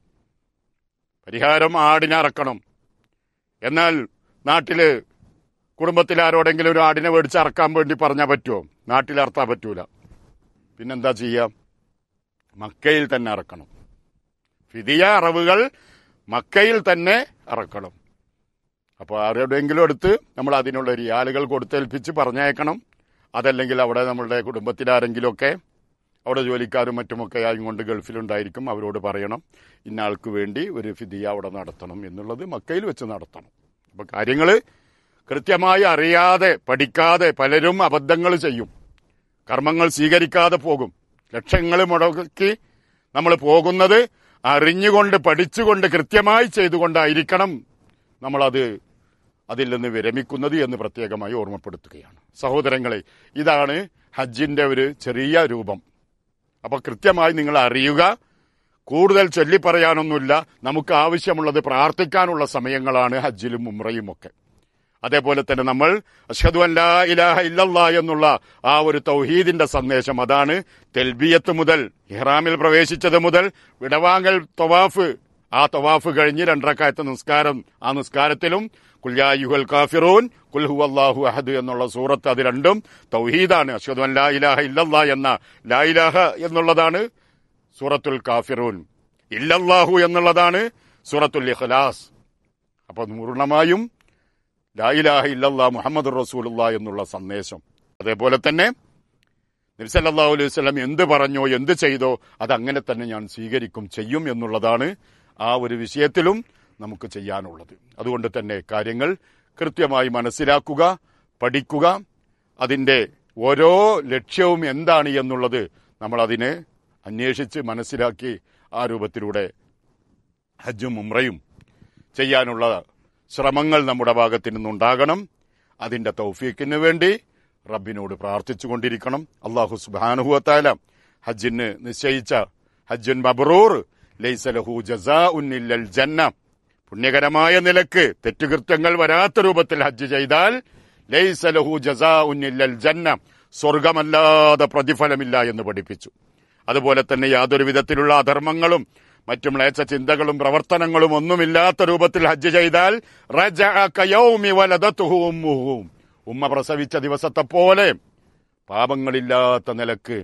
Speaker 1: പരിഹാരം ആടിനെ അറക്കണം എന്നാൽ നാട്ടില് കുടുംബത്തിൽ ആരോടെങ്കിലും ഒരു ആടിനെ മേടിച്ച് അറക്കാൻ വേണ്ടി പറഞ്ഞാൽ പറ്റുമോ നാട്ടിൽ അറത്താൻ പറ്റൂല പിന്നെന്താ ചെയ്യാം മക്കയിൽ തന്നെ അറക്കണം ഫിദിയ അറവുകൾ മക്കയിൽ തന്നെ അറക്കണം അപ്പോൾ ആരുടെയെങ്കിലും എടുത്ത് നമ്മൾ അതിനുള്ള റിയാലുകൾ കൊടുത്തേൽപ്പിച്ച് പറഞ്ഞയക്കണം അതല്ലെങ്കിൽ അവിടെ നമ്മളുടെ കുടുംബത്തിലാരെങ്കിലുമൊക്കെ അവിടെ ജോലിക്കാരും മറ്റുമൊക്കെ ആയും കൊണ്ട് ഗൾഫിലുണ്ടായിരിക്കും അവരോട് പറയണം ഇന്ന ആൾക്ക് വേണ്ടി ഒരു ഫിദിയ അവിടെ നടത്തണം എന്നുള്ളത് മക്കയിൽ വെച്ച് നടത്തണം അപ്പൊ കാര്യങ്ങൾ കൃത്യമായി അറിയാതെ പഠിക്കാതെ പലരും അബദ്ധങ്ങൾ ചെയ്യും കർമ്മങ്ങൾ സ്വീകരിക്കാതെ പോകും ലക്ഷങ്ങൾ മുടക്കി നമ്മൾ പോകുന്നത് അറിഞ്ഞുകൊണ്ട് പഠിച്ചുകൊണ്ട് കൃത്യമായി ചെയ്തുകൊണ്ടായിരിക്കണം നമ്മളത് അതിൽ നിന്ന് വിരമിക്കുന്നത് എന്ന് പ്രത്യേകമായി ഓർമ്മപ്പെടുത്തുകയാണ് സഹോദരങ്ങളെ ഇതാണ് ഹജ്ജിന്റെ ഒരു ചെറിയ രൂപം അപ്പൊ കൃത്യമായി നിങ്ങൾ അറിയുക കൂടുതൽ ചൊല്ലിപ്പറയാനൊന്നുമില്ല നമുക്ക് ആവശ്യമുള്ളത് പ്രാർത്ഥിക്കാനുള്ള സമയങ്ങളാണ് ഹജ്ജിലും ഉമ്രയും ഒക്കെ അതേപോലെ തന്നെ നമ്മൾ അഷ്ഹദു അല്ലാ ഇലാഹ ഇല്ലല്ലാ എന്നുള്ള ആ ഒരു തൗഹീദിന്റെ സന്ദേശം അതാണ് തെൽബിയത്ത് മുതൽ ഇഹ്റാമിൽ പ്രവേശിച്ചത് മുതൽ വിടവാങ്ങൽ തവാഫ് ആ തവാഫ് കഴിഞ്ഞ് രണ്ടരക്കാലത്തെ നിസ്കാരം ആ നിസ്കാരത്തിലും കുല്യായുഹൽ കാഫിറൂൻ കുൽഹു അള്ളാഹു അഹദ് എന്നുള്ള സൂറത്ത് അത് രണ്ടും തൗഹീദാണ് അഷ്ഹദു അൻ ലാ ഇലാഹ ഇല്ലല്ലാ എന്ന ലാ ഇലാഹ എന്നുള്ളതാണ് സൂറത്തുൽ കാഫിറൂൻ ഇല്ലല്ലാഹു എന്നുള്ളതാണ് സൂറത്തുൽ ഇഖ്ലാസ് അപ്പൊ പൂർണ്ണമായും ലായിലാഹ ഇല്ലല്ലാ മുഹമ്മദ് റസൂലുള്ള എന്നുള്ള സന്ദേശം അതേപോലെ തന്നെ നബിസല്ലാഹു അലൈഹി വസല്ലം എന്ത് പറഞ്ഞോ എന്ത് ചെയ്തോ അതങ്ങനെ തന്നെ ഞാൻ സ്വീകരിക്കും ചെയ്യും എന്നുള്ളതാണ് ആ ഒരു വിഷയത്തിലും നമുക്ക് ചെയ്യാനുള്ളത് അതുകൊണ്ട് തന്നെ കാര്യങ്ങൾ കൃത്യമായി മനസ്സിലാക്കുക പഠിക്കുക അതിന്റെ ഓരോ ലക്ഷ്യവും എന്താണ് എന്നുള്ളത് നമ്മൾ അതിനെ അന്വേഷിച്ച് മനസ്സിലാക്കി ആ രൂപത്തിലൂടെ ഹജ്ജും ഉംറയും ചെയ്യാനുള്ള ശ്രമങ്ങൾ നമ്മുടെ ഭാഗത്തു നിന്നുണ്ടാകണം അതിന്റെ തൗഫീക്കിന് വേണ്ടി റബ്ബിനോട് പ്രാർത്ഥിച്ചുകൊണ്ടിരിക്കണം അള്ളാഹു സുബാനുഹുവത്താല ഹജ്ജിന് നിശ്ചയിച്ച ഹജ്ജുൻ മബ്രൂർ ലൈസലഹു ജസാ ഉന്നില്ലൽ ജന്ന പുണ്യകരമായ നിലക്ക് തെറ്റുകൃത്യങ്ങൾ വരാത്ത രൂപത്തിൽ ഹജ്ജ് ചെയ്താൽ ലൈസലഹു ജസാ ഉന്നില്ലൽ ജന്ന സ്വർഗമല്ലാതെ പ്രതിഫലമില്ല എന്ന് പഠിപ്പിച്ചു അതുപോലെ തന്നെ യാതൊരു വിധത്തിലുള്ള അധർമ്മങ്ങളും മറ്റു മ്ലേച്ഛ ചിന്തകളും പ്രവർത്തനങ്ങളും ഒന്നുമില്ലാത്ത രൂപത്തിൽ ഹജ്ജ് ചെയ്താൽ റജഅ കയൗമി വലദതുഹു ഉമ്മുഹു. ഉമ്മ പ്രസവിച്ച ദിവസത്തെ പോലെ പാപങ്ങളില്ലാത്ത നിലക്ക്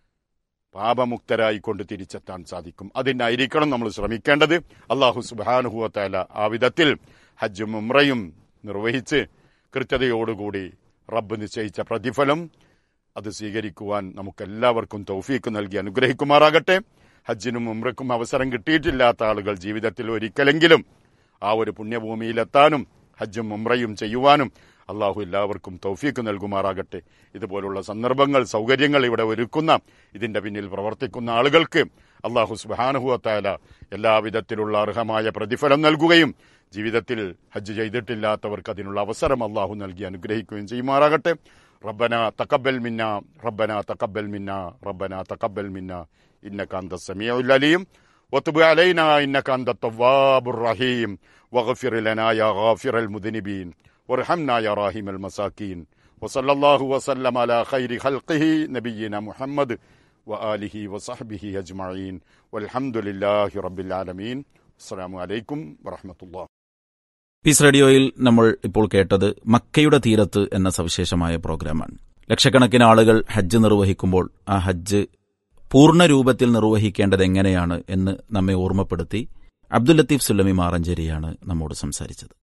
Speaker 1: പാപമുക്തരായിക്കൊണ്ട് തിരിച്ചെത്താൻ സാധിക്കും അതിനായിരിക്കണം നമ്മൾ ശ്രമിക്കേണ്ടത് അള്ളാഹു സുബാനുഹുവത്താല ആ വിധത്തിൽ ഹജ്ജും ഉമ്രയും നിർവഹിച്ച് കൃത്യതയോടുകൂടി റബ്ബ് നിശ്ചയിച്ച പ്രതിഫലം അത് സ്വീകരിക്കുവാൻ നമുക്കെല്ലാവർക്കും തൗഫീക്ക് നൽകി അനുഗ്രഹിക്കുമാറാകട്ടെ ഹജ്ജിനും ഉമ്രക്കും അവസരം കിട്ടിയിട്ടില്ലാത്ത ആളുകൾ ജീവിതത്തിൽ ഒരിക്കലെങ്കിലും ആ ഒരു പുണ്യഭൂമിയിലെത്താനും ഹജ്ജും ഉമ്രയും ചെയ്യുവാനും അള്ളാഹു എല്ലാവർക്കും തൗഫീക്ക് നൽകുമാറാകട്ടെ ഇതുപോലുള്ള സന്ദർഭങ്ങൾ സൗകര്യങ്ങൾ ഇവിടെ ഒരുക്കുന്ന ഇതിന്റെ പിന്നിൽ പ്രവർത്തിക്കുന്ന ആളുകൾക്ക് അള്ളാഹു സുബാനുഹുവത്തായ എല്ലാവിധത്തിലുള്ള അർഹമായ പ്രതിഫലം നൽകുകയും ജീവിതത്തിൽ ഹജ്ജ് ചെയ്തിട്ടില്ലാത്തവർക്ക് അതിനുള്ള അവസരം അള്ളാഹു നൽകി അനുഗ്രഹിക്കുകയും ചെയ്യുമാറാകട്ടെ റബ്ബന തക്കബൽ മിന്ന റബ്ബന തക്കബൽ മിന്ന റബ്ബന തക്കബൽ മിന്ന إنك أنت السميع العليم وتب علينا إنك أنت التواب الرحيم واغفر لنا يا غافر المذنبين وارحمنا يا راحم المساكين وصلى الله وسلم على خير خلقه نبينا محمد وآله وصحبه أجمعين والحمد لله رب العالمين السلام عليكم ورحمة الله
Speaker 2: പീസ് റേഡിയോയിൽ നമ്മൾ ഇപ്പോൾ കേട്ടത് മക്കയുടെ തീരത്ത് എന്ന സവിശേഷമായ പ്രോഗ്രാമാണ് ലക്ഷക്കണക്കിന് ആളുകൾ ഹജ്ജ് നിർവഹിക്കുമ്പോൾ ആ ഹജ്ജ് പൂർണ്ണ രൂപത്തിൽ നിർവഹിക്കേണ്ടത് എങ്ങനെയാണ് എന്ന് നമ്മെ ഓർമ്മപ്പെടുത്തി അബ്ദുൽ ലത്തീഫ് സുല്ലമി മാറഞ്ചേരിയാണ് നമ്മോട് സംസാരിച്ചത്